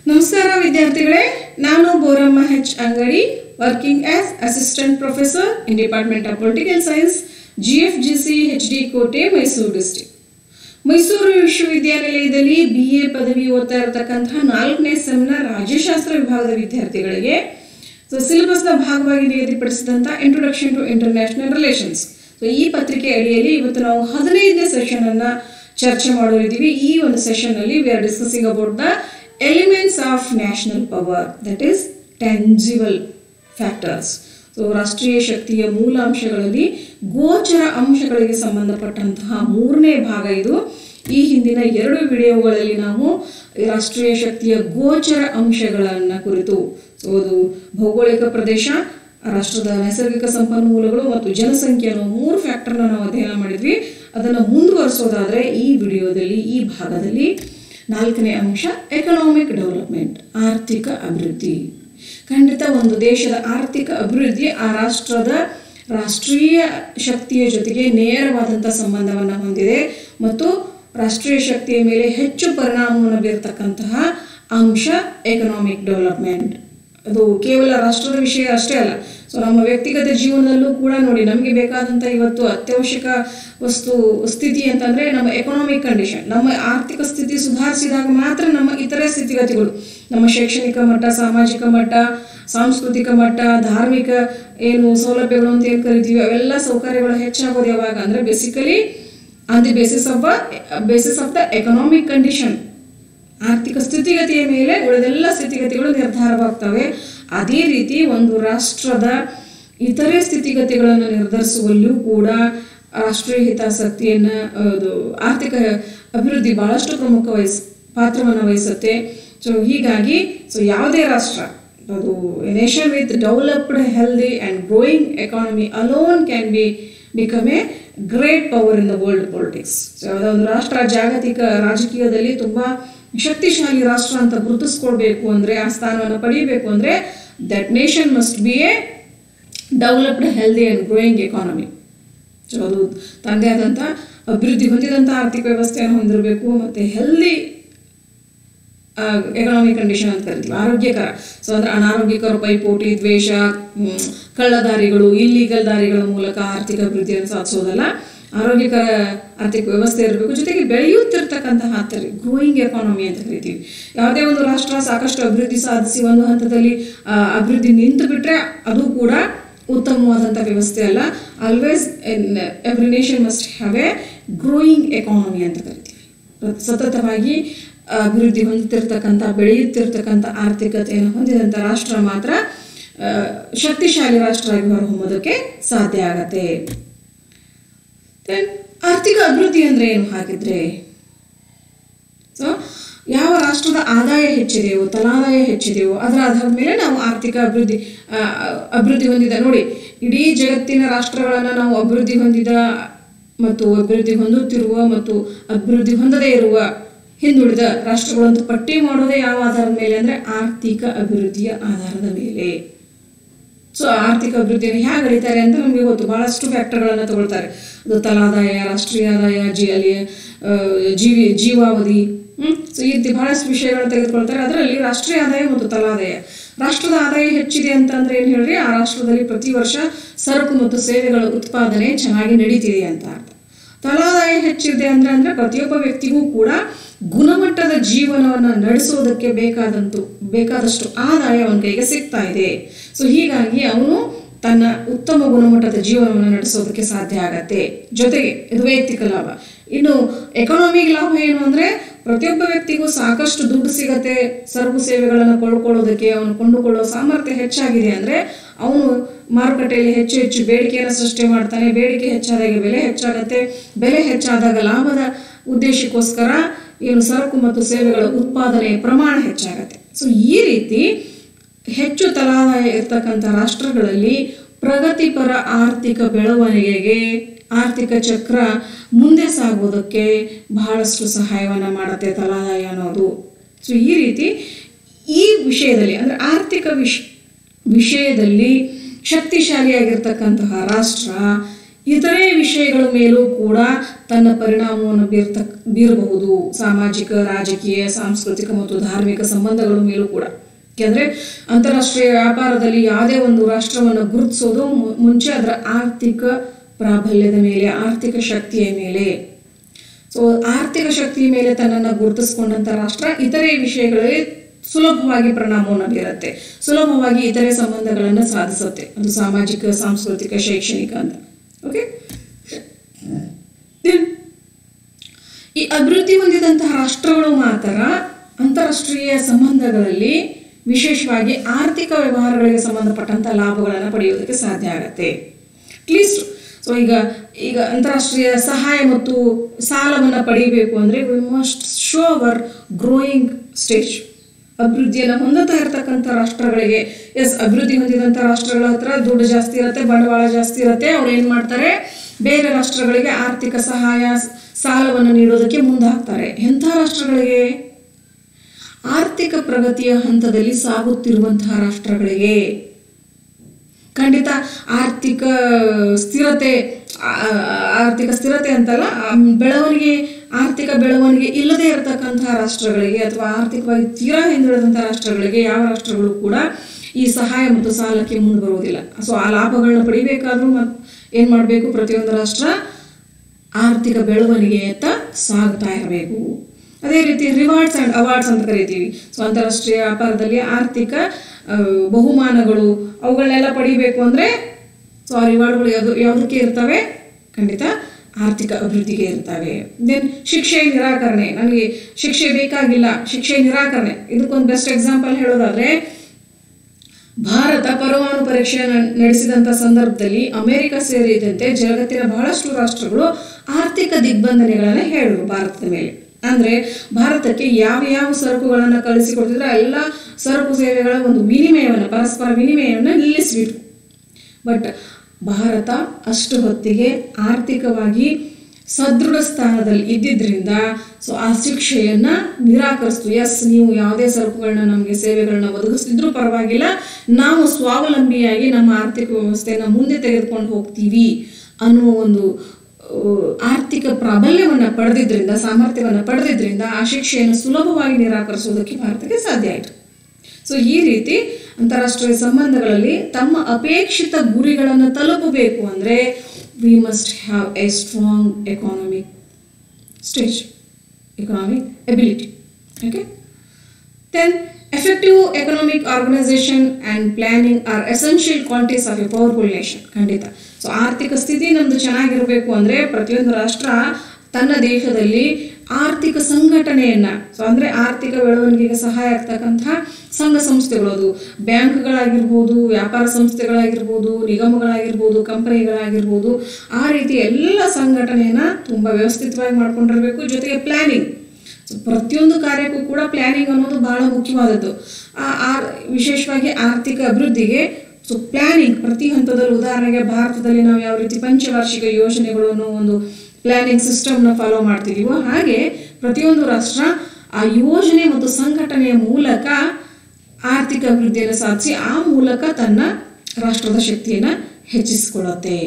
ನಮಸ್ಕಾರ ವಿದ್ಯಾರ್ಥಿಗಳೇ ನಾನು Boramma H Angadi working as assistant professor in department of political science G F G C H D Kote Mysuru district Mysuru ವಿಶ್ವವಿದ್ಯಾನಿಲಯದಲ್ಲಿ B A ಪದವಿ ಓದ್ತಾ ಇರತಕ್ಕಂತಹ ನಾಲ್ಕನೇ ಸೆಮ್ನ ರಾಜ್ಯಶಾಸ್ತ್ರ ವಿಭಾಗದ ವಿದ್ಯಾರ್ಥಿಗಳಿಗೆ ಸೊ ಸಿಲೆಬಸ್ನ ಭಾಗವಾಗಿ ನಿಗದಿಪಡಿಸಿದಂಥ introduction to international relations so ಈ ಪತ್ರಿಕೆ ಅಡಿಯಲ್ಲಿ ಇವತ್ತು ನಾವು ಹದಿನೈದನೇ ಸೆಷನ್ ಅನ್ನ ಚರ್ಚೆ ಮಾಡೋರಿದ್ದೀವಿ ಈ ಒಂದು ಸೆಷನ್ ಅಲ್ಲಿ we are discussing about the elements of national power that is tangible factors so ರಾಷ್ಟ್ರೀಯ ಶಕ್ತಿಯ ಮೂಲ ಅಂಶಗಳಲ್ಲಿ ಗೋಚರ ಅಂಶಗಳಿಗೆ ಸಂಬಂಧಪಟ್ಟಂತಹ ಮೂರನೇ ಭಾಗ ಇದು ಈ ಹಿಂದಿನ ಎರಡು ವಿಡಿಯೋಗಳಲ್ಲಿ ನಾವು ರಾಷ್ಟ್ರೀಯ ಶಕ್ತಿಯ ಗೋಚರ ಅಂಶಗಳನ್ನು ಕುರಿತು ಸೊ ಅದು ಭೌಗೋಳಿಕ ಪ್ರದೇಶ ರಾಷ್ಟ್ರದ ನೈಸರ್ಗಿಕ ಸಂಪನ್ಮೂಲಗಳು ಮತ್ತು ಜನಸಂಖ್ಯೆ ಅನ್ನೋ ಮೂರು ಫ್ಯಾಕ್ಟರ್ನ ನಾವು ಅಧ್ಯಯನ ಮಾಡಿದ್ವಿ ಅದನ್ನು ಮುಂದುವರಿಸೋದಾದರೆ ಈ ವಿಡಿಯೋದಲ್ಲಿ ಈ ಭಾಗದಲ್ಲಿ ನಾಲ್ಕನೇ ಅಂಶ ಎಕನಾಮಿಕ್ ಡೆವಲಪ್ಮೆಂಟ್ ಆರ್ಥಿಕ ಅಭಿವೃದ್ಧಿ ಖಂಡಿತ ಒಂದು ದೇಶದ ಆರ್ಥಿಕ ಅಭಿವೃದ್ಧಿ ಆ ರಾಷ್ಟ್ರದ ರಾಷ್ಟ್ರೀಯ ಶಕ್ತಿಯ ಜೊತೆಗೆ ನೇರವಾದಂಥ ಸಂಬಂಧವನ್ನು ಹೊಂದಿದೆ ಮತ್ತು ರಾಷ್ಟ್ರೀಯ ಶಕ್ತಿಯ ಮೇಲೆ ಹೆಚ್ಚು ಪರಿಣಾಮವನ್ನು ಬೀರತಕ್ಕಂತಹ ಅಂಶ ಎಕನಾಮಿಕ್ ಡೆವಲಪ್ಮೆಂಟ್ ಅದು ಕೇವಲ ರಾಷ್ಟ್ರದ ವಿಷಯ ಅಷ್ಟೇ ಅಲ್ಲ ಸೊ ನಮ್ಮ ವ್ಯಕ್ತಿಗತ ಜೀವನದಲ್ಲೂ ಕೂಡ ನೋಡಿ ನಮಗೆ ಬೇಕಾದಂಥ ಇವತ್ತು ಅತ್ಯವಶ್ಯಕ ವಸ್ತು ಸ್ಥಿತಿ ಅಂತಂದರೆ ನಮ್ಮ ಎಕನಾಮಿಕ್ ಕಂಡೀಷನ್ ನಮ್ಮ ಆರ್ಥಿಕ ಸ್ಥಿತಿ ಸುಧಾರಿಸಿದಾಗ ಮಾತ್ರ ನಮ್ಮ ಇತರೆ ಸ್ಥಿತಿಗತಿಗಳು ನಮ್ಮ ಶೈಕ್ಷಣಿಕ ಮಟ್ಟ ಸಾಮಾಜಿಕ ಮಟ್ಟ ಸಾಂಸ್ಕೃತಿಕ ಮಟ್ಟ ಧಾರ್ಮಿಕ ಏನು ಸೌಲಭ್ಯಗಳು ಅಂತ ಏನು ಕರಿತೀವಿ ಅವೆಲ್ಲ ಸೌಕರ್ಯಗಳು ಹೆಚ್ಚಾಗೋದು ಯಾವಾಗ ಅಂದರೆ basically on the basis of basis of the economic condition ಆರ್ಥಿಕ ಸ್ಥಿತಿಗತಿಯ ಮೇಲೆ ಉಳಿದೆಲ್ಲ ಸ್ಥಿತಿಗತಿಗಳು ನಿರ್ಧಾರವಾಗ್ತವೆ ಅದೇ ರೀತಿ ಒಂದು ರಾಷ್ಟ್ರದ ಇತರೆ ಸ್ಥಿತಿಗತಿಗಳನ್ನು ನಿರ್ಧರಿಸುವಲ್ಲೂ ಕೂಡ ರಾಷ್ಟ್ರೀಯ ಹಿತಾಸಕ್ತಿಯನ್ನು ಅದು ಆರ್ಥಿಕ ಅಭಿವೃದ್ಧಿ ಬಹಳಷ್ಟು ಪ್ರಮುಖ ವಹಿಸ್ ಪಾತ್ರವನ್ನು ವಹಿಸುತ್ತೆ ಸೊ ಹೀಗಾಗಿ ಸೊ ಯಾವುದೇ ರಾಷ್ಟ್ರ ಅದು nation with developed healthy and growing economy alone can be become a great power in the world politics so ಯಾವುದೋ ಒಂದು ರಾಷ್ಟ್ರ ಜಾಗತಿಕ ರಾಜಕೀಯದಲ್ಲಿ ತುಂಬ ಶಕ್ತಿಶಾಲಿ ರಾಷ್ಟ್ರ ಅಂತ ಗುರುತಿಸ್ಕೊಳ್ಬೇಕು ಅಂದರೆ ಆ ಸ್ಥಾನವನ್ನು ಪಡೆಯಬೇಕು ಅಂದರೆ that nation must be a developed healthy and growing economy so ಅದು ತಂದೆ ಆದಂಥ ಅಭಿವೃದ್ಧಿ ಹೊಂದಿದಂಥ ಆರ್ಥಿಕ ವ್ಯವಸ್ಥೆಯನ್ನು ಹೊಂದಿರಬೇಕು ಮತ್ತು ಹೆಲ್ದಿ ಎಕನಾಮಿಕ್ ಕಂಡೀಷನ್ ಅಂತ ಕರಿತೀವಿ ಆರೋಗ್ಯಕರ ಸೊ ಅಂದರೆ ಅನಾರೋಗ್ಯಕರ ಪೈಪೋಟಿ ದ್ವೇಷ ಕಳ್ಳದಾರಿಗಳು ಇಲ್ಲಿಗಲ್ ದಾರಿಗಳ ಮೂಲಕ ಆರ್ಥಿಕ ಅಭಿವೃದ್ಧಿಯನ್ನು ಸಾಧಿಸೋದಲ್ಲ ಆರೋಗ್ಯಕರ ಆರ್ಥಿಕ ವ್ಯವಸ್ಥೆ ಇರಬೇಕು ಜೊತೆಗೆ ಬೆಳೆಯುತ್ತಿರ್ತಕ್ಕಂತಹ ಗ್ರೋಯಿಂಗ್ ಎಕಾನಮಿ ಅಂತ ಕರಿತೀವಿ ಯಾವುದೇ ಒಂದು ರಾಷ್ಟ್ರ ಸಾಕಷ್ಟು ಅಭಿವೃದ್ಧಿ ಸಾಧಿಸಿ ಒಂದು ಹಂತದಲ್ಲಿ ಅಭಿವೃದ್ಧಿ ನಿಂತು ಬಿಟ್ಟರೆ ಅದು ಕೂಡ ಉತ್ತಮವಾದಂಥ ವ್ಯವಸ್ಥೆ ಅಲ್ಲ always every nation must have a growing economy ಅಂತ ಕರಿತೀವಿ ಸತತವಾಗಿ ಅಭಿವೃದ್ಧಿ ಹೊಂದುತ್ತಿರ್ತಕ್ಕಂಥ ಬೆಳೆಯುತ್ತಿರ್ತಕ್ಕಂಥ ಆರ್ಥಿಕತೆಯನ್ನು ಹೊಂದಿದಂಥ ರಾಷ್ಟ್ರ ಮಾತ್ರ ಶಕ್ತಿಶಾಲಿ ರಾಷ್ಟ್ರ ಆಗಿ ಹೊರಹೊಮ್ಮೋದಕ್ಕೆ ಸಾಧ್ಯ ಆಗತ್ತೆ ದೆನ್ ಆರ್ಥಿಕ ಅಭಿವೃದ್ಧಿ ಅಂದರೆ ಏನು ಹಾಗಿದ್ರೆ ಸೊ ಯಾವ ರಾಷ್ಟ್ರದ ಆದಾಯ ಹೆಚ್ಚಿದೆಯೋ ತಲಾದಾಯ ಹೆಚ್ಚಿದೆಯೋ ಅದರ ಆಧಾರದ ಮೇಲೆ ನಾವು ಆರ್ಥಿಕ ಅಭಿವೃದ್ಧಿ ಅಭಿವೃದ್ಧಿ ಹೊಂದಿದ ನೋಡಿ ಇಡೀ ಜಗತ್ತಿನ ರಾಷ್ಟ್ರಗಳನ್ನು ನಾವು ಅಭಿವೃದ್ಧಿ ಹೊಂದಿದ ಮತ್ತು ಅಭಿವೃದ್ಧಿ ಹೊಂದುತ್ತಿರುವ ಮತ್ತು ಅಭಿವೃದ್ಧಿ ಹೊಂದದೇ ಇರುವ ಹಿಂದುಳಿದ ರಾಷ್ಟ್ರಗಳು ಅಂತ ಪಟ್ಟಿ ಮಾಡೋದೇ ಯಾವ ಆಧಾರದ ಮೇಲೆ ಅಂದರೆ ಆರ್ಥಿಕ ಅಭಿವೃದ್ಧಿಯ ಆಧಾರದ ಮೇಲೆ ಸೊ ಆರ್ಥಿಕ ಅಭಿವೃದ್ಧಿಯನ್ನು ಹೇಗೆ ಅಳಿತಾರೆ ಅಂತ ನಮಗೆ ಗೊತ್ತು ಬಹಳಷ್ಟು ಫ್ಯಾಕ್ಟರ್ಗಳನ್ನು ತಗೊಳ್ತಾರೆ ಅದು ತಲಾದಾಯ ರಾಷ್ಟ್ರೀಯ ಆದಾಯ ಜಿ ಅಲ್ಲಿ ಜೀವಿ ಜೀವಾವಧಿ ಸೊ ಈ ರೀತಿ ಬಹಳಷ್ಟು ವಿಷಯಗಳನ್ನು ತೆಗೆದುಕೊಳ್ತಾರೆ ಅದರಲ್ಲಿ ರಾಷ್ಟ್ರೀಯ ಆದಾಯ ಮತ್ತು ತಲಾದಾಯ ರಾಷ್ಟ್ರದ ಆದಾಯ ಹೆಚ್ಚಿದೆ ಅಂತಂದ್ರೆ ಏನು ಹೇಳ್ರಿ ಆ ರಾಷ್ಟ್ರದಲ್ಲಿ ಪ್ರತಿ ವರ್ಷ ಸರಕು ಮತ್ತು ಸೇವೆಗಳ ಉತ್ಪಾದನೆ ಚೆನ್ನಾಗಿ ನಡೀತಿದೆ ಅಂತ ಅರ್ಥ ತಲಾದಾಯ ಹೆಚ್ಚಿದೆ ಅಂದ್ರೆ ಅಂದ್ರೆ ಪ್ರತಿಯೊಬ್ಬ ವ್ಯಕ್ತಿಗೂ ಕೂಡ ಗುಣಮಟ್ಟದ ಜೀವನವನ್ನು ನಡೆಸೋದಕ್ಕೆ ಬೇಕಾದಂತು ಬೇಕಾದಷ್ಟು ಆದಾಯ ಅವನ ಕೈಗೆ ಸಿಗ್ತಾ ಇದೆ ಸೊ ಹೀಗಾಗಿ ಅವನು ತನ್ನ ಉತ್ತಮ ಗುಣಮಟ್ಟದ ಜೀವನವನ್ನು ನಡೆಸೋದಕ್ಕೆ ಸಾಧ್ಯ ಆಗತ್ತೆ ಜೊತೆಗೆ ಇದು ವೈಯಕ್ತಿಕ ಲಾಭ ಇನ್ನು ಎಕಾನಮಿಕ್ ಲಾಭ ಏನು ಅಂದರೆ ಪ್ರತಿಯೊಬ್ಬ ವ್ಯಕ್ತಿಗೂ ಸಾಕಷ್ಟು ದುಡ್ಡು ಸಿಗತ್ತೆ ಸರಕು ಸೇವೆಗಳನ್ನು ಕೊಳ್ಳುಕೊಳ್ಳೋದಕ್ಕೆ ಅವನು ಕೊಂಡುಕೊಳ್ಳೋ ಸಾಮರ್ಥ್ಯ ಹೆಚ್ಚಾಗಿದೆ ಅಂದರೆ ಅವನು ಮಾರುಕಟ್ಟೆಯಲ್ಲಿ ಹೆಚ್ಚು ಹೆಚ್ಚು ಬೇಡಿಕೆಯನ್ನು ಸೃಷ್ಟಿ ಮಾಡ್ತಾನೆ ಬೇಡಿಕೆ ಹೆಚ್ಚಾದಾಗ ಬೆಲೆ ಹೆಚ್ಚಾಗತ್ತೆ ಬೆಲೆ ಹೆಚ್ಚಾದಾಗ ಲಾಭದ ಉದ್ದೇಶಕ್ಕೋಸ್ಕರ ಏನು ಸರಕು ಮತ್ತು ಸೇವೆಗಳ ಉತ್ಪಾದನೆ ಪ್ರಮಾಣ ಹೆಚ್ಚಾಗತ್ತೆ ಸೊ ಈ ರೀತಿ ಹೆಚ್ಚು ತಲಾದಾಯ ಇರ್ತಕ್ಕಂಥ ರಾಷ್ಟ್ರಗಳಲ್ಲಿ ಪ್ರಗತಿಪರ ಆರ್ಥಿಕ ಬೆಳವಣಿಗೆಗೆ ಆರ್ಥಿಕ ಚಕ್ರ ಮುಂದೆ ಸಾಗೋದಕ್ಕೆ ಬಹಳಷ್ಟು ಸಹಾಯವನ್ನು ಮಾಡುತ್ತೆ ತಲಾದಾಯ ಅನ್ನೋದು ಸೊ ಈ ರೀತಿ ಈ ವಿಷಯದಲ್ಲಿ ಅಂದರೆ ಆರ್ಥಿಕ ವಿಷ ವಿಷಯದಲ್ಲಿ ಶಕ್ತಿಶಾಲಿಯಾಗಿರ್ತಕ್ಕಂತಹ ರಾಷ್ಟ್ರ ಇತರೆ ವಿಷಯಗಳ ಮೇಲೂ ಕೂಡ ತನ್ನ ಪರಿಣಾಮವನ್ನು ಬೀರ್ತ ಬೀರಬಹುದು ಸಾಮಾಜಿಕ ರಾಜಕೀಯ ಸಾಂಸ್ಕೃತಿಕ ಮತ್ತು ಧಾರ್ಮಿಕ ಸಂಬಂಧಗಳ ಮೇಲೂ ಕೂಡ ಯಾಕೆಂದರೆ ಅಂತಾರಾಷ್ಟ್ರೀಯ ವ್ಯಾಪಾರದಲ್ಲಿ ಯಾವುದೇ ಒಂದು ರಾಷ್ಟ್ರವನ್ನು ಗುರುತಿಸೋದು ಮು- ಮುಂಚೆ ಅದರ ಆರ್ಥಿಕ ಪ್ರಾಬಲ್ಯದ ಮೇಲೆ ಆರ್ಥಿಕ ಶಕ್ತಿಯ ಮೇಲೆ ಸೊ ಆರ್ಥಿಕ ಶಕ್ತಿಯ ಮೇಲೆ ತನ್ನನ್ನು ಗುರುತಿಸ್ಕೊಂಡಂಥ ರಾಷ್ಟ್ರ ಇತರೆ ವಿಷಯಗಳಲ್ಲಿ ಸುಲಭವಾಗಿ ಪರಿಣಾಮವನ್ನು ಬೀರುತ್ತೆ ಸುಲಭವಾಗಿ ಇತರೆ ಸಂಬಂಧಗಳನ್ನು ಸಾಧಿಸುತ್ತೆ ಅದು ಸಾಮಾಜಿಕ ಸಾಂಸ್ಕೃತಿಕ ಶೈಕ್ಷಣಿಕ ಅಂತ ಓಕೆ ಈ ಅಭಿವೃದ್ಧಿ ಹೊಂದಿದಂತಹ ರಾಷ್ಟ್ರಗಳು ಮಾತ್ರ ಅಂತಾರಾಷ್ಟ್ರೀಯ ಸಂಬಂಧಗಳಲ್ಲಿ ವಿಶೇಷವಾಗಿ ಆರ್ಥಿಕ ವ್ಯವಹಾರಗಳಿಗೆ ಸಂಬಂಧಪಟ್ಟಂಥ ಲಾಭಗಳನ್ನು ಪಡೆಯುವುದಕ್ಕೆ ಸಾಧ್ಯ ಆಗುತ್ತೆ ಅಟ್ಲೀಸ್ಟ್ ಸೊ ಈಗ ಈಗ ಅಂತಾರಾಷ್ಟ್ರೀಯ ಸಹಾಯ ಮತ್ತು ಸಾಲವನ್ನು ಪಡಿಬೇಕು ಅಂದರೆ we must show our growing stage ಅಭಿವೃದ್ಧಿಯನ್ನು ಹೊಂದುತ್ತಾ ಇರತಕ್ಕಂಥ ರಾಷ್ಟ್ರಗಳಿಗೆ ಎಸ್ ಅಭಿವೃದ್ಧಿ ಹೊಂದಿದಂಥ ರಾಷ್ಟ್ರಗಳ ಹತ್ರ ದುಡ್ಡು ಜಾಸ್ತಿ ಇರುತ್ತೆ ಬಂಡವಾಳ ಜಾಸ್ತಿ ಇರುತ್ತೆ ಅವ್ರು ಏನು ಮಾಡ್ತಾರೆ ಬೇರೆ ರಾಷ್ಟ್ರಗಳಿಗೆ ಆರ್ಥಿಕ ಸಹಾಯ ಸಾಲವನ್ನು ನೀಡೋದಕ್ಕೆ ಮುಂದೆ ಹಾಕ್ತಾರೆ ಎಂಥ ರಾಷ್ಟ್ರಗಳಿಗೆ ಆರ್ಥಿಕ ಪ್ರಗತಿಯ ಹಂತದಲ್ಲಿ ಸಾಗುತ್ತಿರುವಂತಹ ರಾಷ್ಟ್ರಗಳಿಗೆ ಖಂಡಿತ ಆರ್ಥಿಕ ಸ್ಥಿರತೆ ಆ- ಆ- ಆರ್ಥಿಕ ಸ್ಥಿರತೆ ಅಂತಲ್ಲ ಆ ಬೆಳವಣಿಗೆ ಆರ್ಥಿಕ ಬೆಳವಣಿಗೆ ಇಲ್ಲದೆ ಇರತಕ್ಕಂತಹ ರಾಷ್ಟ್ರಗಳಿಗೆ ಅಥವಾ ಆರ್ಥಿಕವಾಗಿ ತೀರಾ ಹಿಂದುಳಿದಂತಹ ರಾಷ್ಟ್ರಗಳಿಗೆ ಯಾವ ರಾಷ್ಟ್ರಗಳು ಕೂಡ ಈ ಸಹಾಯ ಮತ್ತು ಸಾಲಕ್ಕೆ ಮುಂದೆ ಬರುವುದಿಲ್ಲ ಸೊ ಆ ಲಾಭಗಳನ್ನ ಪಡಿಬೇಕಾದ್ರೂ ಮತ್ ಏನು ಮಾಡಬೇಕು ಪ್ರತಿಯೊಂದು ರಾಷ್ಟ್ರ ಆರ್ಥಿಕ ಬೆಳವಣಿಗೆಯತ್ತ ಸಾಗ್ತಾ ಇರಬೇಕು ಅದೇ ರೀತಿ ರಿವಾರ್ಡ್ಸ್ ಆ್ಯಂಡ್ ಅವಾರ್ಡ್ಸ್ ಅಂತ ಕರಿತೀವಿ ಸೊ ಅಂತಾರಾಷ್ಟ್ರೀಯ ವ್ಯಾಪಾರದಲ್ಲಿ ಆರ್ಥಿಕ ಆ, ಬಹುಮಾನಗಳು ಅವುಗಳನ್ನೆಲ್ಲ ಪಡಿಬೇಕು ಅಂದರೆ ಸೊ ಆ ರಿವಾರ್ಡ್ಗಳು ಯಾವುದು ಯಾವುದಕ್ಕೆ ಇರ್ತವೆ ಖಂಡಿತ ಆರ್ಥಿಕ ಅಭಿವೃದ್ಧಿಗೆ ಇರ್ತವೆ ದೆನ್ ಶಿಕ್ಷೆ ನಿರಾಕರಣೆ ನನಗೆ ಶಿಕ್ಷೆ ಬೇಕಾಗಿಲ್ಲ ಶಿಕ್ಷೆ ನಿರಾಕರಣೆ ಇದಕ್ಕೊಂದು ಬೆಸ್ಟ್ ಎಕ್ಸಾಂಪಲ್ ಹೇಳೋದಾದ್ರೆ ಭಾರತ ಪರಮಾಣು ಪರೀಕ್ಷೆಯನ್ನು ನಡೆಸಿದಂಥ ಸಂದರ್ಭದಲ್ಲಿ ಅಮೆರಿಕ ಸೇರಿದಂತೆ ಜಗತ್ತಿನ ಬಹಳಷ್ಟು ರಾಷ್ಟ್ರಗಳು ಆರ್ಥಿಕ ದಿಗ್ಬಂಧನೆಗಳನ್ನು ಹೇಳಿದ್ರು ಭಾರತದ ಮೇಲೆ ಅಂದರೆ ಭಾರತಕ್ಕೆ ಯಾವ ಯಾವ ಸರಕುಗಳನ್ನು ಕಳಿಸಿಕೊಡ್ತಿದ್ರೆ ಆ ಎಲ್ಲ ಸರಕು ಸೇವೆಗಳ ಒಂದು ವಿನಿಮಯವನ್ನು ಪರಸ್ಪರ ವಿನಿಮಯವನ್ನು ನಿಲ್ಲಿಸಿಬಿಟ್ರು ಬಟ್ ಭಾರತ ಅಷ್ಟು ಹೊತ್ತಿಗೆ ಆರ್ಥಿಕವಾಗಿ ಸದೃಢ ಸ್ಥಾನದಲ್ಲಿ ಇದ್ದಿದ್ರಿಂದ ಸೊ ಆ ಶಿಕ್ಷೆಯನ್ನು ನಿರಾಕರಿಸ್ತು ಎಸ್ ನೀವು ಯಾವುದೇ ಸರಕುಗಳನ್ನ ನಮಗೆ ಸೇವೆಗಳನ್ನ ಒದಗಿಸ್ತಿದ್ರೂ ಪರವಾಗಿಲ್ಲ ನಾವು ಸ್ವಾವಲಂಬಿಯಾಗಿ ನಮ್ಮ ಆರ್ಥಿಕ ವ್ಯವಸ್ಥೆಯನ್ನು ಮುಂದೆ ತೆಗೆದುಕೊಂಡು ಹೋಗ್ತೀವಿ ಅನ್ನುವ ಒಂದು ಆ, ಆರ್ಥಿಕ ಪ್ರಾಬಲ್ಯವನ್ನು ಪಡೆದಿದ್ರಿಂದ ಸಾಮರ್ಥ್ಯವನ್ನು ಪಡೆದಿದ್ರಿಂದ ಆ ಶಿಕ್ಷೆಯನ್ನು ಸುಲಭವಾಗಿ ನಿರಾಕರಿಸುವುದಕ್ಕೆ ಭಾರತಕ್ಕೆ ಸಾಧ್ಯ ಆಯಿತು ಸೊ ಈ ರೀತಿ ಅಂತಾರಾಷ್ಟ್ರೀಯ ಸಂಬಂಧಗಳಲ್ಲಿ ತಮ್ಮ ಅಪೇಕ್ಷಿತ ಗುರಿಗಳನ್ನು ತಲುಪಬೇಕು ಅಂದರೆ we must have a strong economic stage economic ability okay then effective economic organisation and planning are essential qualities of a powerful nation ಖಂಡಿತ ಸೊ ಆರ್ಥಿಕ ಸ್ಥಿತಿ ನಮ್ಮದು ಚೆನ್ನಾಗಿರಬೇಕು ಅಂದರೆ ಪ್ರತಿಯೊಂದು ರಾಷ್ಟ್ರ ತನ್ನ ದೇಶದಲ್ಲಿ ಆರ್ಥಿಕ ಸಂಘಟನೆಯನ್ನು ಸೊ ಅಂದರೆ ಆರ್ಥಿಕ ಬೆಳವಣಿಗೆಗೆ ಸಹಾಯ ಆಗ್ತಕ್ಕಂತಹ ಸಂಘ ಸಂಸ್ಥೆಗಳು ಅದು ಬ್ಯಾಂಕ್ಗಳಾಗಿರ್ಬೋದು ವ್ಯಾಪಾರ ಸಂಸ್ಥೆಗಳಾಗಿರ್ಬೋದು ನಿಗಮಗಳಾಗಿರ್ಬೋದು ಕಂಪನಿಗಳಾಗಿರ್ಬೋದು ಆ ರೀತಿ ಎಲ್ಲ ಸಂಘಟನೆಯನ್ನು ತುಂಬ ವ್ಯವಸ್ಥಿತವಾಗಿ ಮಾಡ್ಕೊಂಡಿರಬೇಕು ಜೊತೆಗೆ ಪ್ಲ್ಯಾನಿಂಗ್ ಸೊ ಪ್ರತಿಯೊಂದು ಕಾರ್ಯಕ್ಕೂ ಕೂಡ ಪ್ಲ್ಯಾನಿಂಗ್ ಅನ್ನೋದು ಬಹಳ ಮುಖ್ಯವಾದದ್ದು ಆ ಆ- ವಿಶೇಷವಾಗಿ ಆರ್ಥಿಕ ಅಭಿವೃದ್ಧಿಗೆ ಸೊ ಪ್ಲ್ಯಾನಿಂಗ್ ಪ್ರತಿ ಹಂತದಲ್ಲಿ ಉದಾಹರಣೆಗೆ ಭಾರತದಲ್ಲಿ ನಾವು ಯಾವ ರೀತಿ ಪಂಚವಾರ್ಷಿಕ ಯೋಜನೆಗಳು ಅನ್ನೋ ಒಂದು ಪ್ಲ್ಯಾನಿಂಗ್ ಸಿಸ್ಟಮ್ನ ಫಾಲೋ ಮಾಡ್ತಿದೀವೋ ಹಾಗೆ ಪ್ರತಿಯೊಂದು ರಾಷ್ಟ್ರ ಆ ಯೋಜನೆ ಮತ್ತು ಸಂಘಟನೆಯ ಮೂಲಕ ಆರ್ಥಿಕ ಅಭಿವೃದ್ಧಿಯನ್ನು ಸಾಧಿಸಿ ಆ ಮೂಲಕ ತನ್ನ ರಾಷ್ಟ್ರದ ಶಕ್ತಿಯನ್ನು ಹೆಚ್ಚಿಸಿಕೊಳ್ಳುತ್ತೆ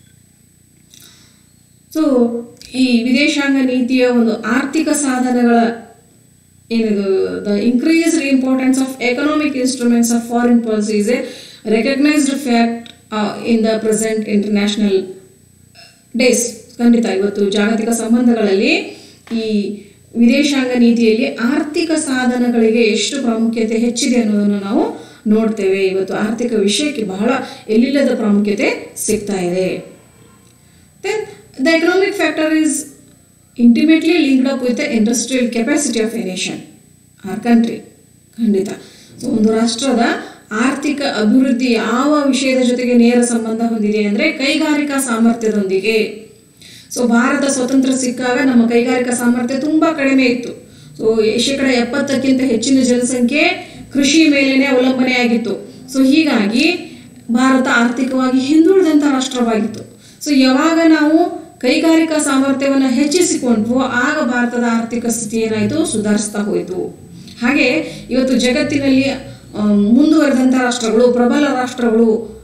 ಸೊ ಈ ವಿದೇಶಾಂಗ ನೀತಿಯ ಒಂದು ಆರ್ಥಿಕ ಸಾಧನಗಳ ಏನಿದು the increased importance of economic instruments of foreign policy is a recognised fact in the present international days ಖಂಡಿತ ಇವತ್ತು ಜಾಗತಿಕ ಸಂಬಂಧಗಳಲ್ಲಿ ಈ ವಿದೇಶಾಂಗ ನೀತಿಯಲ್ಲಿ ಆರ್ಥಿಕ ಸಾಧನಗಳಿಗೆ ಎಷ್ಟು ಪ್ರಾಮುಖ್ಯತೆ ಹೆಚ್ಚಿದೆ ಅನ್ನೋದನ್ನು ನಾವು ನೋಡ್ತೇವೆ ಇವತ್ತು ಆರ್ಥಿಕ ವಿಷಯಕ್ಕೆ ಬಹಳ ಎಲ್ಲಿಲ್ಲದ ಪ್ರಾಮುಖ್ಯತೆ ಸಿಗ್ತಾ ಇದೆ Then the economic factor is intimately linked up with the industrial capacity of a nation, our country. ಖಂಡಿತ ಸೊ ಒಂದು ರಾಷ್ಟ್ರದ ಆರ್ಥಿಕ ಅಭಿವೃದ್ಧಿ ಯಾವ ವಿಷಯದ ಜೊತೆಗೆ ನೇರ ಸಂಬಂಧ ಹೊಂದಿದೆ ಅಂದರೆ ಕೈಗಾರಿಕಾ ಸಾಮರ್ಥ್ಯದೊಂದಿಗೆ ಸೊ ಭಾರತ ಸ್ವತಂತ್ರ ಸಿಕ್ಕಾಗ ನಮ್ಮ ಕೈಗಾರಿಕಾ ಸಾಮರ್ಥ್ಯ ತುಂಬ ಕಡಿಮೆ ಇತ್ತು ಸೊ ಶೇಕಡ ಎಪ್ಪತ್ತಕ್ಕಿಂತ ಹೆಚ್ಚಿನ ಜನಸಂಖ್ಯೆ ಕೃಷಿ ಮೇಲೇನೆ ಅವಲಂಬನೆ ಆಗಿತ್ತು ಸೊ ಹೀಗಾಗಿ ಭಾರತ ಆರ್ಥಿಕವಾಗಿ ಹಿಂದುಳಿದಂಥ ರಾಷ್ಟ್ರವಾಗಿತ್ತು ಸೊ ಯಾವಾಗ ನಾವು ಕೈಗಾರಿಕಾ ಸಾಮರ್ಥ್ಯವನ್ನು ಹೆಚ್ಚಿಸಿಕೊಂಡ್ವು ಆಗ ಭಾರತದ ಆರ್ಥಿಕ ಸ್ಥಿತಿ ಏನಾಯಿತು ಸುಧಾರಿಸ್ತಾ ಹೋಯಿತು ಹಾಗೆ ಇವತ್ತು ಜಗತ್ತಿನಲ್ಲಿ ಆ, ಮುಂದುವರೆದಂಥ ರಾಷ್ಟ್ರಗಳು ಪ್ರಬಲ ರಾಷ್ಟ್ರಗಳು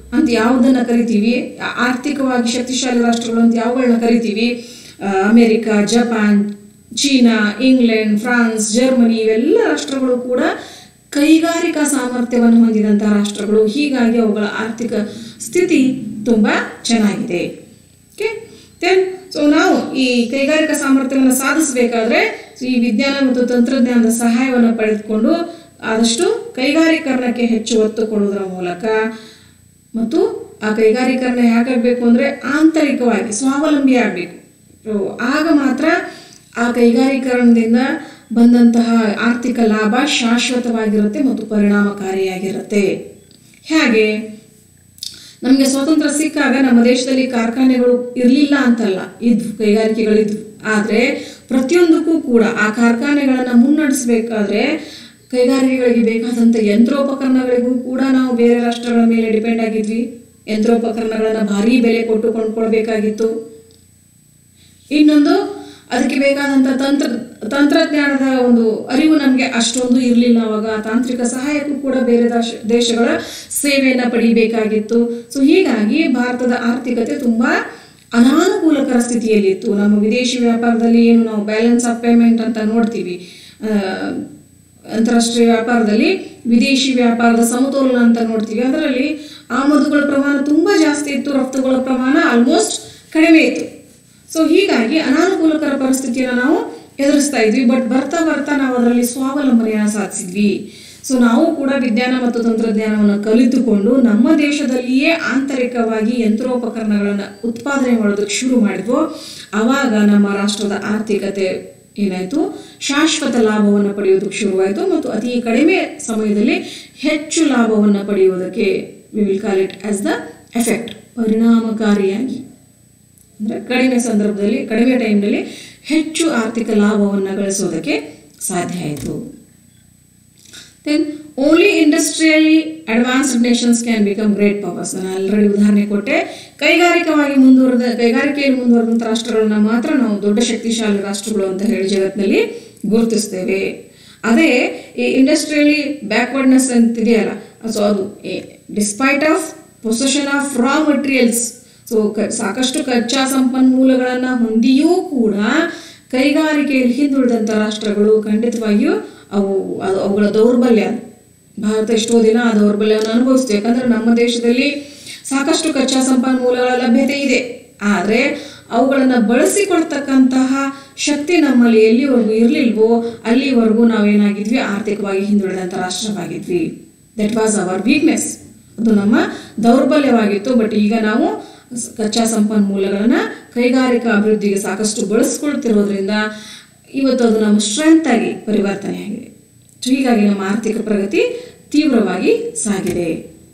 ಅಂತ ಯಾವುದನ್ನು ಕರಿತೀವಿ ಆ- ಆರ್ಥಿಕವಾಗಿ ಶಕ್ತಿಶಾಲಿ ರಾಷ್ಟ್ರಗಳು ಅಂತ ಯಾವುಗಳನ್ನ ಕರಿತೀವಿ ಆ, America Japan China England France Germany ಇವೆಲ್ಲ ರಾಷ್ಟ್ರಗಳು ಕೂಡ ಕೈಗಾರಿಕಾ ಸಾಮರ್ಥ್ಯವನ್ನು ಹೊಂದಿದಂಥ ರಾಷ್ಟ್ರಗಳು ಹೀಗಾಗಿ ಅವುಗಳ ಆರ್ಥಿಕ ಸ್ಥಿತಿ ತುಂಬ ಚೆನ್ನಾಗಿದೆ ಓಕೆ ದೆನ್ ಸೊ ನಾವು ಈ ಕೈಗಾರಿಕಾ ಸಾಮರ್ಥ್ಯವನ್ನು ಸಾಧಿಸಬೇಕಾದ್ರೆ ಈ ವಿಜ್ಞಾನ ಮತ್ತು ತಂತ್ರಜ್ಞಾನದ ಸಹಾಯವನ್ನು ಪಡೆದುಕೊಂಡು ಆದಷ್ಟು ಕೈಗಾರೀಕರಣಕ್ಕೆ ಹೆಚ್ಚು ಒತ್ತು ಕೊಡುವುದರ ಮೂಲಕ ಮತ್ತು ಆ ಕೈಗಾರೀಕರಣ ಯಾಕಾಗಬೇಕು ಅಂದರೆ ಆಂತರಿಕವಾಗಿ ಸ್ವಾವಲಂಬಿ ಆಗಬೇಕು ಆಗ ಮಾತ್ರ ಆ ಕೈಗಾರೀಕರಣದಿಂದ ಬಂದಂತಹ ಆರ್ಥಿಕ ಲಾಭ ಶಾಶ್ವತವಾಗಿರುತ್ತೆ ಮತ್ತು ಪರಿಣಾಮಕಾರಿಯಾಗಿರುತ್ತೆ ಹೇಗೆ ನಮಗೆ ಸ್ವಾತಂತ್ರ್ಯ ಸಿಕ್ಕಾಗ ನಮ್ಮ ದೇಶದಲ್ಲಿ ಕಾರ್ಖಾನೆಗಳು ಇರಲಿಲ್ಲ ಅಂತಲ್ಲ ಇದ್ವು ಕೈಗಾರಿಕೆಗಳಿದ್ವು ಆದರೆ ಪ್ರತಿಯೊಂದಕ್ಕೂ ಕೂಡ ಆ ಕಾರ್ಖಾನೆಗಳನ್ನು ಮುನ್ನಡೆಸಬೇಕಾದ್ರೆ ಕೈಗಾರಿಕೆಗಳಿಗೆ ಬೇಕಾದಂಥ ಯಂತ್ರೋಪಕರಣಗಳಿಗೂ ಕೂಡ ನಾವು ಬೇರೆ ರಾಷ್ಟ್ರಗಳ ಮೇಲೆ ಡಿಪೆಂಡ್ ಆಗಿದ್ವಿ ಯಂತ್ರೋಪಕರಣಗಳನ್ನು ಭಾರಿ ಬೆಲೆ ಕೊಟ್ಟು ಕೊಂಡ್ಕೊಳ್ಬೇಕಾಗಿತ್ತು ಇನ್ನೊಂದು ಅದಕ್ಕೆ ಬೇಕಾದಂಥ ತಂತ್ರ ತಂತ್ರಜ್ಞಾನದ ಒಂದು ಅರಿವು ನಮಗೆ ಅಷ್ಟೊಂದು ಇರಲಿಲ್ಲ ಅವಾಗ ತಾಂತ್ರಿಕ ಸಹಾಯಕ್ಕೂ ಕೂಡ ಬೇರೆ ದೇಶ ದೇಶಗಳ ಸೇವೆಯನ್ನು ಪಡಿಬೇಕಾಗಿತ್ತು ಸೊ ಹೀಗಾಗಿ ಭಾರತದ ಆರ್ಥಿಕತೆ ತುಂಬ ಅನಾನುಕೂಲಕರ ಸ್ಥಿತಿಯಲ್ಲಿತ್ತು ನಮ್ಮ ವಿದೇಶಿ ವ್ಯಾಪಾರದಲ್ಲಿ ಏನು ನಾವು ಬ್ಯಾಲೆನ್ಸ್ ಆಫ್ ಪೇಮೆಂಟ್ ಅಂತ ನೋಡ್ತೀವಿ ಆ, ಅಂತಾರಾಷ್ಟ್ರೀಯ ವ್ಯಾಪಾರದಲ್ಲಿ ವಿದೇಶಿ ವ್ಯಾಪಾರದ ಸಮತೋಲನ ಅಂತ ನೋಡ್ತೀವಿ ಅದರಲ್ಲಿ ಆಮದುಗಳ ಪ್ರಮಾಣ ತುಂಬ ಜಾಸ್ತಿ ಇತ್ತು ರಫ್ತುಗಳ ಪ್ರಮಾಣ ಆಲ್ಮೋಸ್ಟ್ ಕಡಿಮೆ ಇತ್ತು ಸೊ ಹೀಗಾಗಿ ಅನಾನುಕೂಲಕರ ಪರಿಸ್ಥಿತಿಯನ್ನು ನಾವು ಎದುರಿಸ್ತಾ ಇದ್ವಿ ಬಟ್ ಬರ್ತಾ ಬರ್ತಾ ನಾವು ಅದರಲ್ಲಿ ಸ್ವಾವಲಂಬನೆಯನ್ನು ಸಾಧಿಸಿದ್ವಿ ಸೊ ನಾವು ಕೂಡ ವಿಜ್ಞಾನ ಮತ್ತು ತಂತ್ರಜ್ಞಾನವನ್ನು ಕಲಿತುಕೊಂಡು ನಮ್ಮ ದೇಶದಲ್ಲಿಯೇ ಆಂತರಿಕವಾಗಿ ಯಂತ್ರೋಪಕರಣಗಳನ್ನು ಉತ್ಪಾದನೆ ಮಾಡೋದಕ್ಕೆ ಶುರು ಮಾಡಿದ್ವೋ ಆವಾಗ ನಮ್ಮ ರಾಷ್ಟ್ರದ ಆರ್ಥಿಕತೆ ಏನಾಯಿತು ಶಾಶ್ವತ ಲಾಭವನ್ನು ಪಡೆಯೋದಕ್ಕೆ ಶುರುವಾಯಿತು ಮತ್ತು ಅತಿ ಕಡಿಮೆ ಸಮಯದಲ್ಲಿ ಹೆಚ್ಚು ಲಾಭವನ್ನು ಪಡೆಯುವುದಕ್ಕೆ we will call it as the effect ಪರಿಣಾಮಕಾರಿಯಾಗಿ ಅಂದರೆ ಕಡಿಮೆ ಸಂದರ್ಭದಲ್ಲಿ ಕಡಿಮೆ ಟೈಮ್ನಲ್ಲಿ ಹೆಚ್ಚು ಆರ್ಥಿಕ ಲಾಭವನ್ನು ಗಳಿಸೋದಕ್ಕೆ ಸಾಧ್ಯ ಆಯಿತು then only industrially advanced nations can become great powers ನಾನು ಆಲ್ರೆಡಿ ಉದಾಹರಣೆ ಕೊಟ್ಟೆ ಕೈಗಾರಿಕವಾಗಿ ಮುಂದುವರೆದ ಕೈಗಾರಿಕೆಯಲ್ಲಿ ಮುಂದುವರೆದಂಥ ರಾಷ್ಟ್ರಗಳನ್ನ ಮಾತ್ರ ನಾವು ದೊಡ್ಡ ಶಕ್ತಿಶಾಲಿ ರಾಷ್ಟ್ರಗಳು ಅಂತ ಹೇಳಿ ಜಗತ್ತಿನಲ್ಲಿ ಗುರುತಿಸ್ತೇವೆ ಅದೇ ಈ ಇಂಡಸ್ಟ್ರಿಯಲಿ ಬ್ಯಾಕ್ವರ್ಡ್ನೆಸ್ ಅಂತಿದೆಯಲ್ಲ ಸೊ ಅದು despite of possession of raw materials so ಸಾಕಷ್ಟು ಕಚ್ಚಾ ಸಂಪನ್ಮೂಲಗಳನ್ನು ಹೊಂದಿಯೂ ಕೂಡ ಕೈಗಾರಿಕೆಯಲ್ಲಿ ಹಿಂದುಳಿದಂಥ ರಾಷ್ಟ್ರಗಳು ಖಂಡಿತವಾಗಿಯೂ ಅವು ಅದು ಅವುಗಳ ದೌರ್ಬಲ್ಯ ಭಾರತ ಎಷ್ಟೋ ದಿನ ಆ ದೌರ್ಬಲ್ಯವನ್ನು ಅನುಭವಿಸ್ತು ಯಾಕಂದ್ರೆ ನಮ್ಮ ದೇಶದಲ್ಲಿ ಸಾಕಷ್ಟು ಕಚ್ಚಾ ಸಂಪನ್ಮೂಲಗಳ ಲಭ್ಯತೆ ಇದೆ ಆದರೆ ಅವುಗಳನ್ನು ಬಳಸಿಕೊಳ್ತಕ್ಕಂತಹ ಶಕ್ತಿ ನಮ್ಮಲ್ಲಿ ಎಲ್ಲಿವರೆಗೂ ಇರಲಿಲ್ವೋ ಅಲ್ಲಿವರೆಗೂ ನಾವೇನಾಗಿದ್ವಿ ಆರ್ಥಿಕವಾಗಿ ಹಿಂದುಳಿದಂಥ ರಾಷ್ಟ್ರವಾಗಿದ್ವಿ ದಟ್ ವಾಸ್ ಅವರ್ ವೀಕ್ನೆಸ್ ಅದು ನಮ್ಮ ದೌರ್ಬಲ್ಯವಾಗಿತ್ತು ಬಟ್ ಈಗ ನಾವು ಸ- ಕಚ್ಚಾ ಸಂಪನ್ಮೂಲಗಳನ್ನು ಕೈಗಾರಿಕಾ ಅಭಿವೃದ್ಧಿಗೆ ಸಾಕಷ್ಟು ಬಳಸ್ಕೊಳ್ತಿರೋದ್ರಿಂದ ಇವತ್ತು ಅದು ನಮ್ಮ ಸ್ಟ್ರೆಂತ್ ಆಗಿ ಪರಿವರ್ತನೆಯಾಗಿದೆ ಸೊ ಹೀಗಾಗಿ ನಮ್ಮ ಆರ್ಥಿಕ ಪ್ರಗತಿ ತೀವ್ರವಾಗಿ ಸಾಗಿದೆ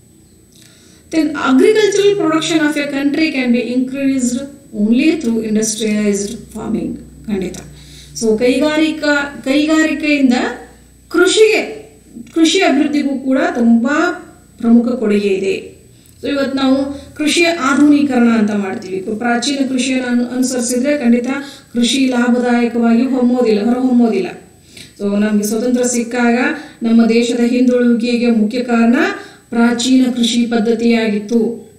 then agricultural production of a country can be increased only through industrialized farming ಖಂಡಿತ ಸೊ ಕೈಗಾರಿಕಾ ಕೈಗಾರಿಕೆಯಿಂದ ಕೃಷಿಗೆ ಕೃಷಿ ಅಭಿವೃದ್ಧಿಗೂ ಕೂಡ ತುಂಬ ಪ್ರಮುಖ ಕೊಡುಗೆ ಇದೆ ಸೊ ಇವತ್ತು ನಾವು ಕೃಷಿಯ ಆಧುನೀಕರಣ ಅಂತ ಮಾಡ್ತೀವಿ ಕು- ಪ್ರಾಚೀನ ಕೃಷಿಯನ್ನು ಅನು ಅನುಸರಿಸಿದ್ರೆ ಖಂಡಿತ ಕೃಷಿ ಲಾಭದಾಯಕವಾಗಿ ಹೊಮ್ಮೋದಿಲ್ಲ ಹೊರಹೊಮ್ಮೋದಿಲ್ಲ ಸೊ ನಮಗೆ ಸ್ವತಂತ್ರ ಸಿಕ್ಕಾಗ ನಮ್ಮ ದೇಶದ ಹಿಂದುಳುವಿಕೆಗೆ ಮುಖ್ಯ ಕಾರಣ ಪ್ರಾಚೀನ ಕೃಷಿ ಪದ್ಧತಿಯಾಗಿತ್ತು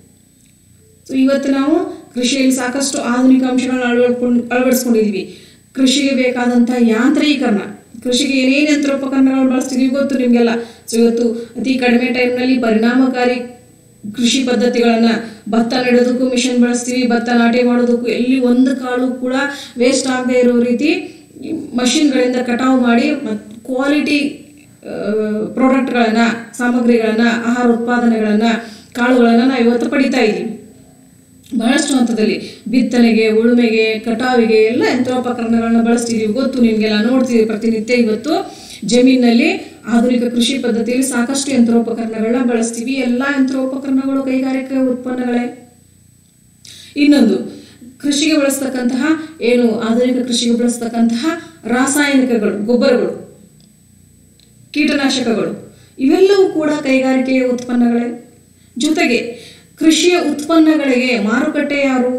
ಸೊ ಇವತ್ತು ನಾವು ಕೃಷಿಯಲ್ಲಿ ಸಾಕಷ್ಟು ಆಧುನಿಕ ಅಂಶಗಳನ್ನ ಅಳವಡ್ಕೊಂಡು ಅಳವಡಿಸ್ಕೊಂಡಿದ್ವಿ ಕೃಷಿಗೆ ಬೇಕಾದಂಥ ಯಾಂತ್ರೀಕರಣ ಕೃಷಿಗೆ ಏನೇನು ಯಂತ್ರೋಪಕರಣಗಳು ಬಳಸ್ತಿದೀವಿ ಗೊತ್ತು ನಿಮಗೆಲ್ಲ ಸೊ ಇವತ್ತು ಅತಿ ಕಡಿಮೆ ಟೈಮ್ನಲ್ಲಿ ಪರಿಣಾಮಕಾರಿ ಕೃಷಿ ಪದ್ಧತಿಗಳನ್ನು ಭತ್ತ ನೆಡೋದಕ್ಕೂ ಮಿಷನ್ ಬಳಸ್ತೀವಿ ಭತ್ತ ನಾಟಿ ಮಾಡೋದಕ್ಕೂ ಎಲ್ಲಿ ಒಂದು ಕಾಳು ಕೂಡ ವೇಸ್ಟ್ ಆಗದೆ ಇರೋ ರೀತಿ ಮಷಿನ್ಗಳಿಂದ ಕಟಾವು ಮಾಡಿ ಮತ್ತು ಕ್ವಾಲಿಟಿ ಪ್ರಾಡಕ್ಟ್ಗಳನ್ನು ಸಾಮಗ್ರಿಗಳನ್ನು ಆಹಾರ ಉತ್ಪಾದನೆಗಳನ್ನು ಕಾಳುಗಳನ್ನು ನಾವು ಇವತ್ತು ಪಡಿತಾ ಇದ್ದೀವಿ ಬಹಳಷ್ಟು ಹಂತದಲ್ಲಿ ಬಿತ್ತನೆಗೆ ಉಳುಮೆಗೆ ಕಟಾವಿಗೆ ಎಲ್ಲ ಯಂತ್ರೋಪಕರಣಗಳನ್ನ ಬಳಸ್ತಿದೀವಿ ಗೊತ್ತು ನಿಮಗೆಲ್ಲ ನೋಡ್ತೀವಿ ಪ್ರತಿನಿತ್ಯ ಇವತ್ತು ಜಮೀನಲ್ಲಿ ಆಧುನಿಕ ಕೃಷಿ ಪದ್ಧತಿಯಲ್ಲಿ ಸಾಕಷ್ಟು ಯಂತ್ರೋಪಕರಣಗಳನ್ನ ಬಳಸ್ತೀವಿ ಎಲ್ಲ ಯಂತ್ರೋಪಕರಣಗಳು ಕೈಗಾರಿಕಾ ಉತ್ಪನ್ನಗಳೇ ಇನ್ನೊಂದು ಕೃಷಿಗೆ ಬಳಸ್ತಕ್ಕಂತಹ ಏನು ಆಧುನಿಕ ಕೃಷಿಗೆ ಬಳಸ್ತಕ್ಕಂತಹ ರಾಸಾಯನಿಕಗಳು ಗೊಬ್ಬರಗಳು ಕೀಟನಾಶಕಗಳು ಇವೆಲ್ಲವೂ ಕೂಡ ಕೈಗಾರಿಕೆಯ ಉತ್ಪನ್ನಗಳೇ ಜೊತೆಗೆ ಕೃಷಿಯ ಉತ್ಪನ್ನಗಳಿಗೆ ಮಾರುಕಟ್ಟೆ ಯಾರು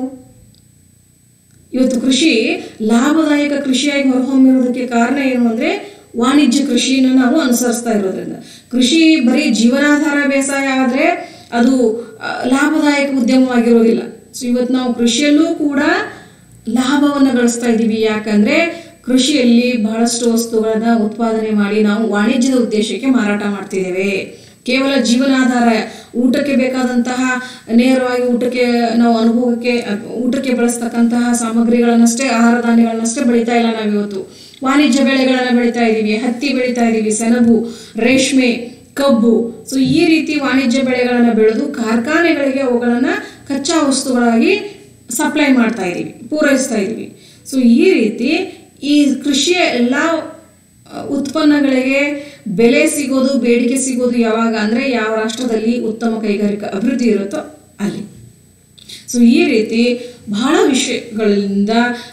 ಇವತ್ತು ಕೃಷಿ ಲಾಭದಾಯಕ ಕೃಷಿಯಾಗಿ ಹೊರಹೊಮ್ಮಿರೋದಕ್ಕೆ ಕಾರಣ ಏನು ಅಂದರೆ ವಾಣಿಜ್ಯ ಕೃಷಿಯನ್ನು ನಾವು ಅನುಸರಿಸ್ತಾ ಇರೋದ್ರಿಂದ ಕೃಷಿ ಬರೀ ಜೀವನಾಧಾರ ಬೇಸಾಯ ಆದರೆ ಅದು ಆ, ಲಾಭದಾಯಕ ಉದ್ಯಮವಾಗಿರೋದಿಲ್ಲ ಸೊ ಇವತ್ತು ನಾವು ಕೃಷಿಯಲ್ಲೂ ಕೂಡ ಲಾಭವನ್ನು ಗಳಿಸ್ತಾ ಇದ್ದೀವಿ ಯಾಕಂದರೆ ಕೃಷಿಯಲ್ಲಿ ಬಹಳಷ್ಟು ವಸ್ತುಗಳನ್ನ ಉತ್ಪಾದನೆ ಮಾಡಿ ನಾವು ವಾಣಿಜ್ಯದ ಉದ್ದೇಶಕ್ಕೆ ಮಾರಾಟ ಮಾಡ್ತಿದ್ದೇವೆ ಕೇವಲ ಜೀವನಾಧಾರ ಊಟಕ್ಕೆ ಬೇಕಾದಂತಹ ನೇರವಾಗಿ ಊಟಕ್ಕೆ ನಾವು ಅನುಭವಕ್ಕೆ ಅ- ಊಟಕ್ಕೆ ಬಳಸ್ತಕ್ಕಂತಹ ಸಾಮಗ್ರಿಗಳನ್ನಷ್ಟೇ ಆಹಾರ ಧಾನ್ಯಗಳನ್ನಷ್ಟೇ ಬೆಳೀತಾ ಇಲ್ಲ ನಾವಿವತ್ತು ವಾಣಿಜ್ಯ ಬೆಳೆಗಳನ್ನ ಬೆಳೀತಾ ಇದ್ದೀವಿ ಹತ್ತಿ ಬೆಳೀತಾ ಇದ್ದೀವಿ ಸೆಣಬು ರೇಷ್ಮೆ ಕಬ್ಬು ಸೊ ಈ ರೀತಿ ವಾಣಿಜ್ಯ ಬೆಳೆಗಳನ್ನು ಬೆಳೆದು ಕಾರ್ಖಾನೆಗಳಿಗೆ ಅವುಗಳನ್ನು ಕಚ್ಚಾ ವಸ್ತುಗಳಾಗಿ ಸಪ್ಲೈ ಮಾಡ್ತಾ ಇದ್ದೀವಿ ಪೂರೈಸ್ತಾ ಇದ್ದೀವಿ ಸೊ ಈ ರೀತಿ ಈ ಕೃಷಿಯ ಎಲ್ಲ ಅ, ಉತ್ಪನ್ನಗಳಿಗೆ ಬೆಲೆ ಸಿಗೋದು ಬೇಡಿಕೆ ಸಿಗೋದು ಯಾವಾಗ ಅಂದರೆ ಯಾವ ರಾಷ್ಟ್ರದಲ್ಲಿ ಉತ್ತಮ ಕೈಗಾರಿಕಾ ಅಭಿವೃದ್ಧಿ ಇರುತ್ತೋ ಅಲ್ಲಿ ಸೊ ಈ ರೀತಿ ಬಹಳ ವಿಷಯಗಳಿಂದ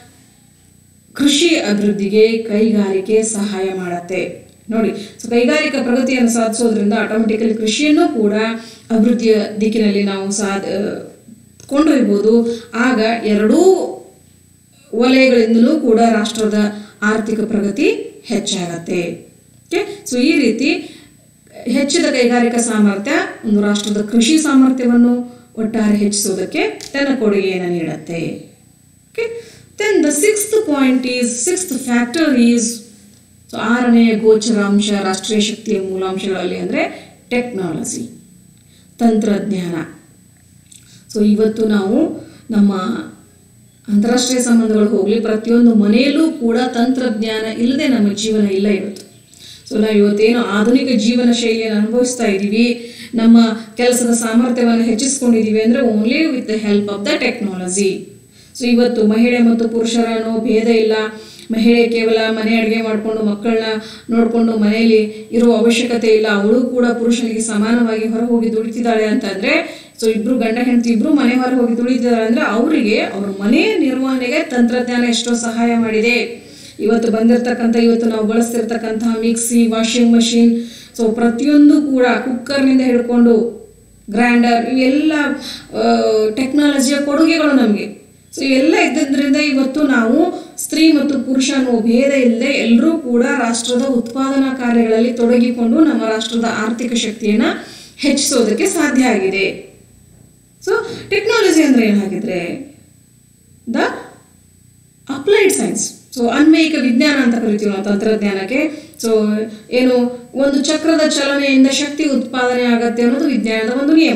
ಕೃಷಿ ಅಭಿವೃದ್ಧಿಗೆ ಕೈಗಾರಿಕೆ ಸಹಾಯ ಮಾಡುತ್ತೆ ನೋಡಿ ಸೊ ಕೈಗಾರಿಕಾ ಪ್ರಗತಿಯನ್ನು ಸಾಧಿಸೋದ್ರಿಂದ ಆಟೋಮೆಟಿಕಲಿ ಕೃಷಿಯನ್ನು ಕೂಡ ಅಭಿವೃದ್ಧಿಯ ದಿಕ್ಕಿನಲ್ಲಿ ನಾವು ಸಾಧ ಕೊಂಡೊಯ್ಬೋದು ಆಗ ಎರಡೂ ವಲಯಗಳಿಂದಲೂ ಕೂಡ ರಾಷ್ಟ್ರದ ಆರ್ಥಿಕ ಪ್ರಗತಿ ಹೆಚ್ಚಾಗತ್ತೆ ಓಕೆ ಸೊ ಈ ರೀತಿ ಹೆಚ್ಚಿದ ಕೈಗಾರಿಕಾ ಸಾಮರ್ಥ್ಯ ಒಂದು ರಾಷ್ಟ್ರದ ಕೃಷಿ ಸಾಮರ್ಥ್ಯವನ್ನು ಒಟ್ಟಾರೆ ಹೆಚ್ಚಿಸೋದಕ್ಕೆ ತನ್ನ ಕೊಡುಗೆಯನ್ನು ನೀಡುತ್ತೆ okay then the sixth point is sixth factor is so ಆರನೆಯ ಗೋಚರಾಂಶ ರಾಷ್ಟ್ರೀಯ ಶಕ್ತಿಯ ಮೂಲಾಂಶಗಳಲ್ಲಿ ಅಂದರೆ ಟೆಕ್ನಾಲಜಿ ತಂತ್ರಜ್ಞಾನ ಸೊ ಇವತ್ತು ನಾವು ನಮ್ಮ ಅಂತಾರಾಷ್ಟ್ರೀಯ ಸಂಬಂಧಗಳು ಹೋಗಲಿ ಪ್ರತಿಯೊಂದು ಮನೆಯಲ್ಲೂ ಕೂಡ ತಂತ್ರಜ್ಞಾನ ಇಲ್ಲದೆ ನಮ್ಮ ಜೀವನ ಇಲ್ಲ ಇವತ್ತು ಸೊ ನಾವು ಇವತ್ತೇನು ಆಧುನಿಕ ಜೀವನ ಶೈಲಿಯನ್ನು ಅನುಭವಿಸ್ತಾ ಇದ್ದೀವಿ ನಮ್ಮ ಕೆಲಸದ ಸಾಮರ್ಥ್ಯವನ್ನು ಹೆಚ್ಚಿಸ್ಕೊಂಡಿದ್ದೀವಿ ಅಂದರೆ only with the help of the technology so ಇವತ್ತು ಮಹಿಳೆ ಮತ್ತು ಪುರುಷರ ಅನ್ನೋ ಭೇದ ಇಲ್ಲ ಮಹಿಳೆ ಕೇವಲ ಮನೆ ಅಡುಗೆ ಮಾಡಿಕೊಂಡು ಮಕ್ಕಳನ್ನ ನೋಡಿಕೊಂಡು ಮನೆಯಲ್ಲಿ ಇರುವ ಅವಶ್ಯಕತೆ ಇಲ್ಲ ಅವಳು ಕೂಡ ಪುರುಷನಿಗೆ ಸಮಾನವಾಗಿ ಹೊರ ಹೋಗಿ ದುಡಿತಿದ್ದಾಳೆ ಅಂತಂದ್ರೆ ಸೊ ಇಬ್ರು ಗಂಡ ಹೆಂಡತಿ ಇಬ್ರು ಮನೆ ಹೊರ ಹೋಗಿ ದುಡಿತಿದ್ದಾರೆ ಅಂದ್ರೆ ಅವರಿಗೆ ಅವ್ರ ಮನೆ ನಿರ್ವಹಣೆಗೆ ತಂತ್ರಜ್ಞಾನ ಎಷ್ಟೋ ಸಹಾಯ ಮಾಡಿದೆ ಇವತ್ತು ಬಂದಿರತಕ್ಕಂಥ ಇವತ್ತು ನಾವು ಬಳಸ್ತಿರ್ತಕ್ಕಂತಹ ಮಿಕ್ಸಿ ವಾಷಿಂಗ್ ಮಷಿನ್ ಸೊ ಪ್ರತಿಯೊಂದು ಕೂಡ ಕುಕ್ಕರ್ನಿಂದ ಹಿಡ್ಕೊಂಡು ಗ್ರೈಂಡರ್ ಇವೆಲ್ಲ ಟೆಕ್ನಾಲಜಿಯ ಕೊಡುಗೆಗಳು ನಮಗೆ ಸೊ ಇವೆಲ್ಲ ಇದ್ದದ್ರಿಂದ ಇವತ್ತು ನಾವು ಸ್ತ್ರೀ ಮತ್ತು ಪುರುಷ ಅನ್ನೋ ಭೇದ ಇಲ್ಲದೆ ಎಲ್ಲರೂ ಕೂಡ ರಾಷ್ಟ್ರದ ಉತ್ಪಾದನಾ ಕಾರ್ಯಗಳಲ್ಲಿ ತೊಡಗಿಕೊಂಡು ನಮ್ಮ ರಾಷ್ಟ್ರದ ಆರ್ಥಿಕ ಶಕ್ತಿಯನ್ನು ಹೆಚ್ಚಿಸೋದಕ್ಕೆ ಸಾಧ್ಯ ಆಗಿದೆ ಸೊ ಟೆಕ್ನಾಲಜಿ ಅಂದ್ರೆ ಏನಾಗಿದ್ರೆ ದ ಅಪ್ಲೈಡ್ ಸೈನ್ಸ್ ಸೊ ಅನ್ವಯಿಕ ವಿಜ್ಞಾನ ಅಂತ ಕರಿತೀವಿ ನಾವು ತಂತ್ರಜ್ಞಾನಕ್ಕೆ ಸೊ ಏನು ಒಂದು ಚಕ್ರದ ಚಲನೆಯಿಂದ ಶಕ್ತಿ ಉತ್ಪಾದನೆ ಆಗತ್ತೆ ಅನ್ನೋದು ವಿಜ್ಞಾನದ ಒಂದು ನಿಯಮ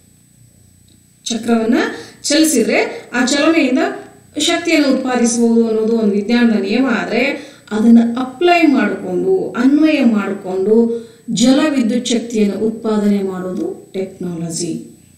ಚಕ್ರವನ್ನ ಚಲಿಸಿದ್ರೆ ಆ ಚಲನೆಯಿಂದ ಶಕ್ತಿಯನ್ನು ಉತ್ಪಾದಿಸಬಹುದು ಅನ್ನೋದು ಒಂದು ವಿಜ್ಞಾನದ ನಿಯಮ ಆದರೆ ಅದನ್ನು ಅಪ್ಲೈ ಮಾಡಿಕೊಂಡು ಅನ್ವಯ ಮಾಡಿಕೊಂಡು ಜಲ ವಿದ್ಯುತ್ ಶಕ್ತಿಯನ್ನು ಉತ್ಪಾದನೆ ಮಾಡೋದು ಟೆಕ್ನಾಲಜಿ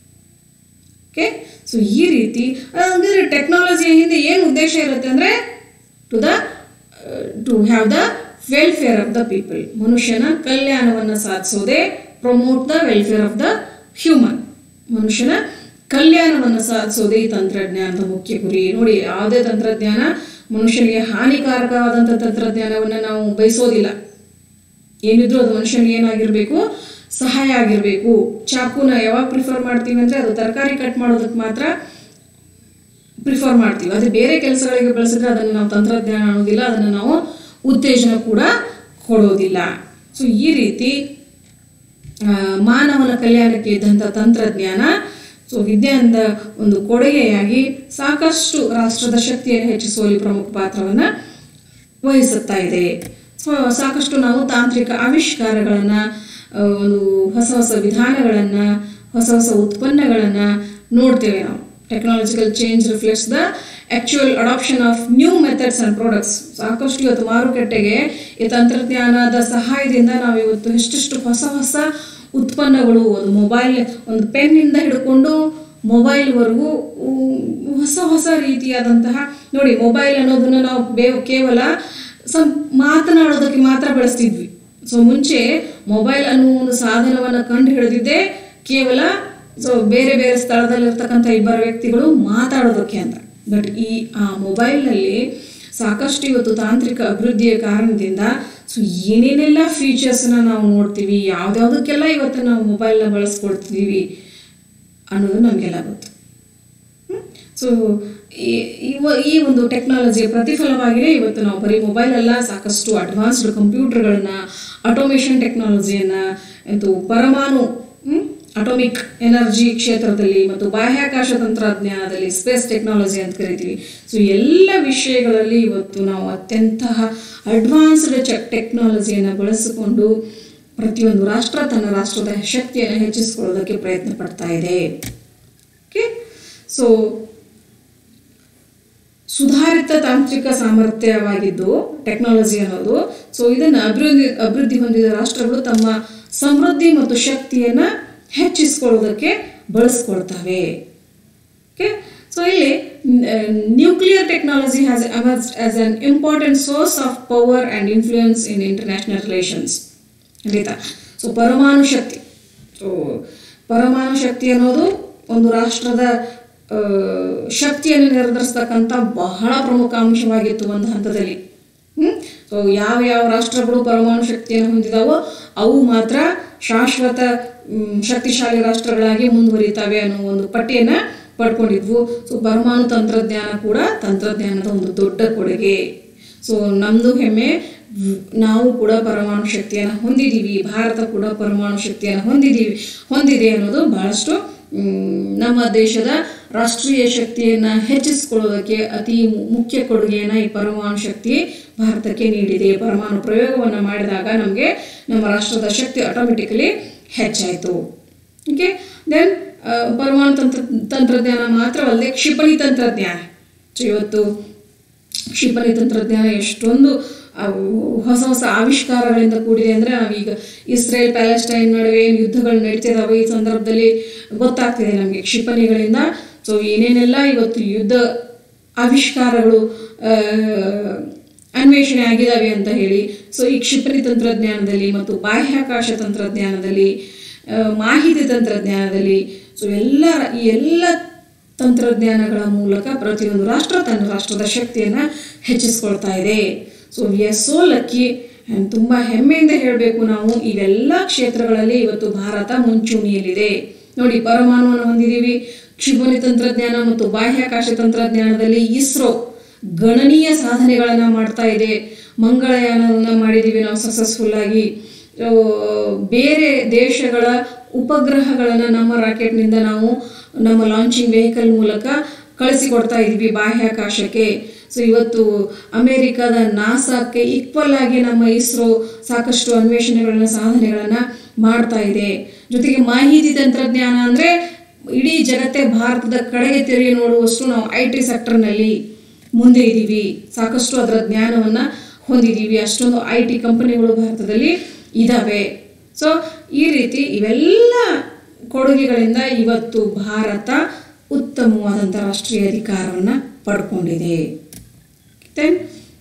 ಓಕೆ ಸೊ ಈ ರೀತಿ ಅಂದರೆ ಟೆಕ್ನಾಲಜಿಯ ಹಿಂದೆ ಏನು ಉದ್ದೇಶ ಇರುತ್ತೆ ಅಂದರೆ to the to have the welfare of the people ಮನುಷ್ಯನ ಕಲ್ಯಾಣವನ್ನು ಸಾಧಿಸೋದೇ promote the welfare of the human ಮನುಷ್ಯನ ಕಲ್ಯಾಣವನ್ನು ಸಾಧಿಸೋದೇ ಈ ತಂತ್ರಜ್ಞಾನದ ಮುಖ್ಯ ಗುರಿ ನೋಡಿ ಯಾವುದೇ ತಂತ್ರಜ್ಞಾನ ಮನುಷ್ಯನಿಗೆ ಹಾನಿಕಾರಕವಾದಂಥ ತಂತ್ರಜ್ಞಾನವನ್ನು ನಾವು ಬಯಸೋದಿಲ್ಲ ಏನಿದ್ರು ಅದು ಮನುಷ್ಯನಿಗೆ ಏನಾಗಿರಬೇಕು ಸಹಾಯ ಆಗಿರಬೇಕು ಚಾಕುನ ಯಾವಾಗ ಪ್ರಿಫರ್ ಮಾಡ್ತೀವಿ ಅಂದರೆ ಅದು ತರಕಾರಿ ಕಟ್ ಮಾಡೋದಕ್ಕೆ ಮಾತ್ರ ಪ್ರಿಫರ್ ಮಾಡ್ತೀವಿ ಅದು ಬೇರೆ ಕೆಲಸಗಳಿಗೆ ಬಳಸಿದ್ರೆ ಅದನ್ನು ನಾವು ತಂತ್ರಜ್ಞಾನ ಅನ್ನೋದಿಲ್ಲ ಅದನ್ನು ನಾವು ಉತ್ತೇಜನ ಕೂಡ ಕೊಡೋದಿಲ್ಲ ಸೊ ಈ ರೀತಿ ಆ, ಮಾನವನ ಕಲ್ಯಾಣಕ್ಕೆ ಇದ್ದಂಥ ತಂತ್ರಜ್ಞಾನ ಸೊ ವಿಜ್ಞಾನದ ಒಂದು ಕೊಡುಗೆಯಾಗಿ ಸಾಕಷ್ಟು ರಾಷ್ಟ್ರದ ಶಕ್ತಿಯನ್ನು ಹೆಚ್ಚಿಸುವಲ್ಲಿ ಪ್ರಮುಖ ಪಾತ್ರವನ್ನು ವಹಿಸುತ್ತಾ ಇದೆ ಸೊ ಸಾಕಷ್ಟು ನಾವು ತಾಂತ್ರಿಕ ಆವಿಷ್ಕಾರಗಳನ್ನು ಒಂದು ಹೊಸ ಹೊಸ ವಿಧಾನಗಳನ್ನು ಹೊಸ ಹೊಸ ಉತ್ಪನ್ನಗಳನ್ನು ನೋಡ್ತೇವೆ ನಾವು technological change reflects the actual adoption of new methods and products ಸಾಕಷ್ಟು ಇವತ್ತು ಮಾರುಕಟ್ಟೆಗೆ ಈ ತಂತ್ರಜ್ಞಾನದ ಸಹಾಯದಿಂದ ನಾವು ಇವತ್ತು ಎಷ್ಟೆಷ್ಟು ಹೊಸ ಹೊಸ ಉತ್ಪನ್ನಗಳು ಒಂದು ಮೊಬೈಲ್ ಒಂದು ಪೆನ್ನಿಂದ ಹಿಡ್ಕೊಂಡು ಮೊಬೈಲ್ವರೆಗೂ ಹೊಸ ಹೊಸ ರೀತಿಯಾದಂತಹ ನೋಡಿ ಮೊಬೈಲ್ ಅನ್ನೋದನ್ನು ನಾವು ಬೇ ಕೇವಲ ಸಂ ಮಾತನಾಡೋದಕ್ಕೆ ಮಾತ್ರ ಬಳಸ್ತಿದ್ವಿ ಸೊ ಮುಂಚೆ ಮೊಬೈಲ್ ಅನ್ನೋ ಒಂದು ಸಾಧನವನ್ನು ಕಂಡು ಹಿಡಿದಿದ್ದೇ ಕೇವಲ ಸೊ ಬೇರೆ ಬೇರೆ ಸ್ಥಳದಲ್ಲಿರ್ತಕ್ಕಂಥ ಇಬ್ಬರು ವ್ಯಕ್ತಿಗಳು ಮಾತಾಡೋದಕ್ಕೆ ಅಂತ ಬಟ್ ಈ ಆ ಮೊಬೈಲ್ನಲ್ಲಿ ಸಾಕಷ್ಟು ಇವತ್ತು ತಾಂತ್ರಿಕ ಅಭಿವೃದ್ಧಿಯ ಕಾರಣದಿಂದ ಸೊ ಏನೇನೆಲ್ಲ ಫೀಚರ್ಸ್ನ ನಾವು ನೋಡ್ತೀವಿ ಯಾವ್ದ್ಯಾವ್ದಕ್ಕೆಲ್ಲ ಇವತ್ತು ನಾವು ಮೊಬೈಲ್ನ ಬಳಸ್ಕೊಳ್ತೀವಿ ಅನ್ನೋದು ನಮಗೆಲ್ಲ ಗೊತ್ತು ಸೊ ಇವ ಈ ಒಂದು ಟೆಕ್ನಾಲಜಿಯ ಪ್ರತಿಫಲವಾಗಿಯೇ ಇವತ್ತು ನಾವು ಬರೀ ಮೊಬೈಲ್ ಅಲ್ಲ ಸಾಕಷ್ಟು ಅಡ್ವಾನ್ಸ್ಡ್ ಕಂಪ್ಯೂಟರ್ಗಳನ್ನ ಆಟೋಮೇಷನ್ ಟೆಕ್ನಾಲಜಿಯನ್ನು ಇದು ಪರಮಾಣು ಹ್ಮ್, ಅಟೋಮಿಕ್ ಎನರ್ಜಿ ಕ್ಷೇತ್ರದಲ್ಲಿ ಮತ್ತು ಬಾಹ್ಯಾಕಾಶ ತಂತ್ರಜ್ಞಾನದಲ್ಲಿ ಸ್ಪೇಸ್ ಟೆಕ್ನಾಲಜಿ ಅಂತ ಕರಿತೀವಿ ಸೊ ಎಲ್ಲ ವಿಷಯಗಳಲ್ಲಿ ಇವತ್ತು ನಾವು ಅತ್ಯಂತ ಅಡ್ವಾನ್ಸ್ಡ್ ಚೆಕ್ ಟೆಕ್ನಾಲಜಿಯನ್ನು ಬಳಸಿಕೊಂಡು ಪ್ರತಿಯೊಂದು ರಾಷ್ಟ್ರ ತನ್ನ ರಾಷ್ಟ್ರದ ಶಕ್ತಿಯನ್ನು ಹೆಚ್ಚಿಸಿಕೊಳ್ಳೋದಕ್ಕೆ ಪ್ರಯತ್ನ ಪಡ್ತಾ ಇದೆ ಓಕೆ ಸೊ ಸುಧಾರಿತ ತಾಂತ್ರಿಕ ಸಾಮರ್ಥ್ಯವಾಗಿದ್ದು ಟೆಕ್ನಾಲಜಿ ಅನ್ನೋದು ಸೊ ಇದನ್ನು ಅಭಿವೃದ್ಧಿ ಅಭಿವೃದ್ಧಿ ಹೊಂದಿದ ರಾಷ್ಟ್ರಗಳು ತಮ್ಮ ಸಮೃದ್ಧಿ ಮತ್ತು ಶಕ್ತಿಯನ್ನು ಹೆಚ್ಚಿಸ್ಕೊಳ್ಳೋದಕ್ಕೆ ಬಳಸ್ಕೊಳ್ತವೆ ಓಕೆ ಸೊ ಇಲ್ಲಿ nuclear technology has emerged as an important source of power and influence in international relations ಖಂಡಿತ ಸೊ ಪರಮಾಣು ಶಕ್ತಿ ಸೊ ಪರಮಾಣು ಶಕ್ತಿ ಅನ್ನೋದು ಒಂದು ರಾಷ್ಟ್ರದ ಆ, ಶಕ್ತಿಯನ್ನು ನಿರ್ಧರಿಸ್ತಕ್ಕಂಥ ಬಹಳ ಪ್ರಮುಖ ಅಂಶವಾಗಿತ್ತು ಒಂದು ಹಂತದಲ್ಲಿ ಹ್ಮ್? ಸೊ ಯಾವ ಯಾವ ರಾಷ್ಟ್ರಗಳು ಪರಮಾಣು ಶಕ್ತಿಯನ್ನು ಹೊಂದಿದಾವೋ ಅವು ಮಾತ್ರ ಶಾಶ್ವತ ಮ್, ಶಕ್ತಿಶಾಲಿ ರಾಷ್ಟ್ರಗಳಾಗಿ ಮುಂದುವರಿತವೆ ಅನ್ನೋ ಒಂದು ಪಟ್ಟಿಯನ್ನು ಪಡ್ಕೊಂಡಿದ್ವು ಸೊ ಪರಮಾಣು ತಂತ್ರಜ್ಞಾನ ಕೂಡ ತಂತ್ರಜ್ಞಾನದ ಒಂದು ದೊಡ್ಡ ಕೊಡುಗೆ ಸೊ ನಮ್ಮದು ಹೆಮ್ಮೆ ವ್- ನಾವು ಕೂಡ ಪರಮಾಣು ಶಕ್ತಿಯನ್ನು ಹೊಂದಿದ್ದೀವಿ ಭಾರತ ಕೂಡ ಪರಮಾಣು ಶಕ್ತಿಯನ್ನು ಹೊಂದಿದ್ದೀವಿ ಹೊಂದಿದೆ ಅನ್ನೋದು ಬಹಳಷ್ಟು ಮ್, ನಮ್ಮ ದೇಶದ ರಾಷ್ಟ್ರೀಯ ಶಕ್ತಿಯನ್ನು ಹೆಚ್ಚಿಸಿಕೊಳ್ಳೋದಕ್ಕೆ ಅತಿ ಮು- ಮುಖ್ಯ ಕೊಡುಗೆಯನ್ನು ಈ ಪರಮಾಣು ಶಕ್ತಿ ಭಾರತಕ್ಕೆ ನೀಡಿದೆ ಪರಮಾಣು ಪ್ರಯೋಗವನ್ನು ಮಾಡಿದಾಗ ನಮಗೆ ನಮ್ಮ ರಾಷ್ಟ್ರದ ಶಕ್ತಿ ಆಟೋಮೆಟಿಕಲಿ ಹೆಚ್ಚಾಯಿತು ಓಕೆ ದೆನ್ ಪರಮಾಣು ತಂತ್ರ ತಂತ್ರಜ್ಞಾನ ಮಾತ್ರವಲ್ಲದೆ ಕ್ಷಿಪಣಿ ತಂತ್ರಜ್ಞಾನ ಸೊ ಇವತ್ತು ಕ್ಷಿಪಣಿ ತಂತ್ರಜ್ಞಾನ ಎಷ್ಟೊಂದು ಅವು ಹೊಸ ಹೊಸ ಆವಿಷ್ಕಾರಗಳಿಂದ ಕೂಡಿದೆ ಅಂದರೆ ನಾವೀಗ ಇಸ್ರೇಲ್ ಪ್ಯಾಲೆಸ್ಟೈನ್ ನಡುವೆ ಏನು ಯುದ್ಧಗಳು ನಡೀತಿದಾವೆ ಈ ಸಂದರ್ಭದಲ್ಲಿ ಗೊತ್ತಾಗ್ತಿದೆ ನಮಗೆ ಕ್ಷಿಪಣಿಗಳಿಂದ ಸೊ ಏನೇನೆಲ್ಲ ಇವತ್ತು ಯುದ್ಧ ಆವಿಷ್ಕಾರಗಳು ಆ, ಅನ್ವೇಷಣೆ ಆಗಿದ್ದಾವೆ ಅಂತ ಹೇಳಿ ಸೊ ಈ ಕ್ಷಿಪಣಿ ತಂತ್ರಜ್ಞಾನದಲ್ಲಿ ಮತ್ತು ಬಾಹ್ಯಾಕಾಶ ತಂತ್ರಜ್ಞಾನದಲ್ಲಿ ಆ, ಮಾಹಿತಿ ತಂತ್ರಜ್ಞಾನದಲ್ಲಿ ಸೊ ಎಲ್ಲ ಈ ಎಲ್ಲ ತಂತ್ರಜ್ಞಾನಗಳ ಮೂಲಕ ಪ್ರತಿಯೊಂದು ರಾಷ್ಟ್ರ ತನ್ನ ರಾಷ್ಟ್ರದ ಶಕ್ತಿಯನ್ನು ಹೆಚ್ಚಿಸ್ಕೊಳ್ತಾ ಇದೆ so we are so lucky and ತುಂಬ ಹೆಮ್ಮೆಯಿಂದ ಹೇಳಬೇಕು ನಾವು ಇವೆಲ್ಲ ಕ್ಷೇತ್ರಗಳಲ್ಲಿ ಇವತ್ತು ಭಾರತ ಮುಂಚೂಣಿಯಲ್ಲಿದೆ ನೋಡಿ ಪರಮಾಣುವನ್ನು ಹೊಂದಿದ್ದೀವಿ ಕ್ಷಿಪಣಿ ತಂತ್ರಜ್ಞಾನ ಮತ್ತು ಬಾಹ್ಯಾಕಾಶ ತಂತ್ರಜ್ಞಾನದಲ್ಲಿ ಇಸ್ರೋ ಗಣನೀಯ ಸಾಧನೆಗಳನ್ನು ಮಾಡ್ತಾ ಇದೆ ಮಂಗಳಯಾನವನ್ನು ಮಾಡಿದ್ದೀವಿ ನಾವು ಸಕ್ಸಸ್ಫುಲ್ ಆಗಿ ಆ, ಬೇರೆ ದೇಶಗಳ ಉಪಗ್ರಹಗಳನ್ನು ನಮ್ಮ ರಾಕೆಟ್ನಿಂದ ನಾವು ನಮ್ಮ ಲಾಂಚಿಂಗ್ ವೆಹಿಕಲ್ ಮೂಲಕ ಕಳಿಸಿಕೊಡ್ತಾ ಇದ್ವಿ ಬಾಹ್ಯಾಕಾಶಕ್ಕೆ ಸೊ ಇವತ್ತು ಅಮೆರಿಕದ ನಾಸಾಕ್ಕೆ ಈಕ್ವಲ್ ಆಗಿ ನಮ್ಮ ಇಸ್ರೋ ಸಾಕಷ್ಟು ಅನ್ವೇಷಣೆಗಳನ್ನ ಸಾಧನೆಗಳನ್ನು ಮಾಡ್ತಾ ಇದೆ ಜೊತೆಗೆ ಮಾಹಿತಿ ತಂತ್ರಜ್ಞಾನ ಅಂದರೆ ಇಡೀ ಜಗತ್ತೇ ಭಾರತದ ಕಡೆಗೆ ತಿರುಗಿ ನೋಡುವಷ್ಟು ನಾವು ಐ ಟಿ ಸೆಕ್ಟರ್ನಲ್ಲಿ ಮುಂದೆ ಇದ್ದೀವಿ ಸಾಕಷ್ಟು ಅದರ ಜ್ಞಾನವನ್ನು ಹೊಂದಿದ್ದೀವಿ ಅಷ್ಟೊಂದು ಐ ಟಿ ಕಂಪನಿಗಳು ಭಾರತದಲ್ಲಿ ಇದ್ದಾವೆ ಸೊ ಈ ರೀತಿ ಇವೆಲ್ಲ ಕೊಡುಗೆಗಳಿಂದ ಇವತ್ತು ಭಾರತ ಉತ್ತಮವಾದಂಥ ರಾಷ್ಟ್ರೀಯ ಅಧಿಕಾರವನ್ನು ಪಡ್ಕೊಂಡಿದೆ then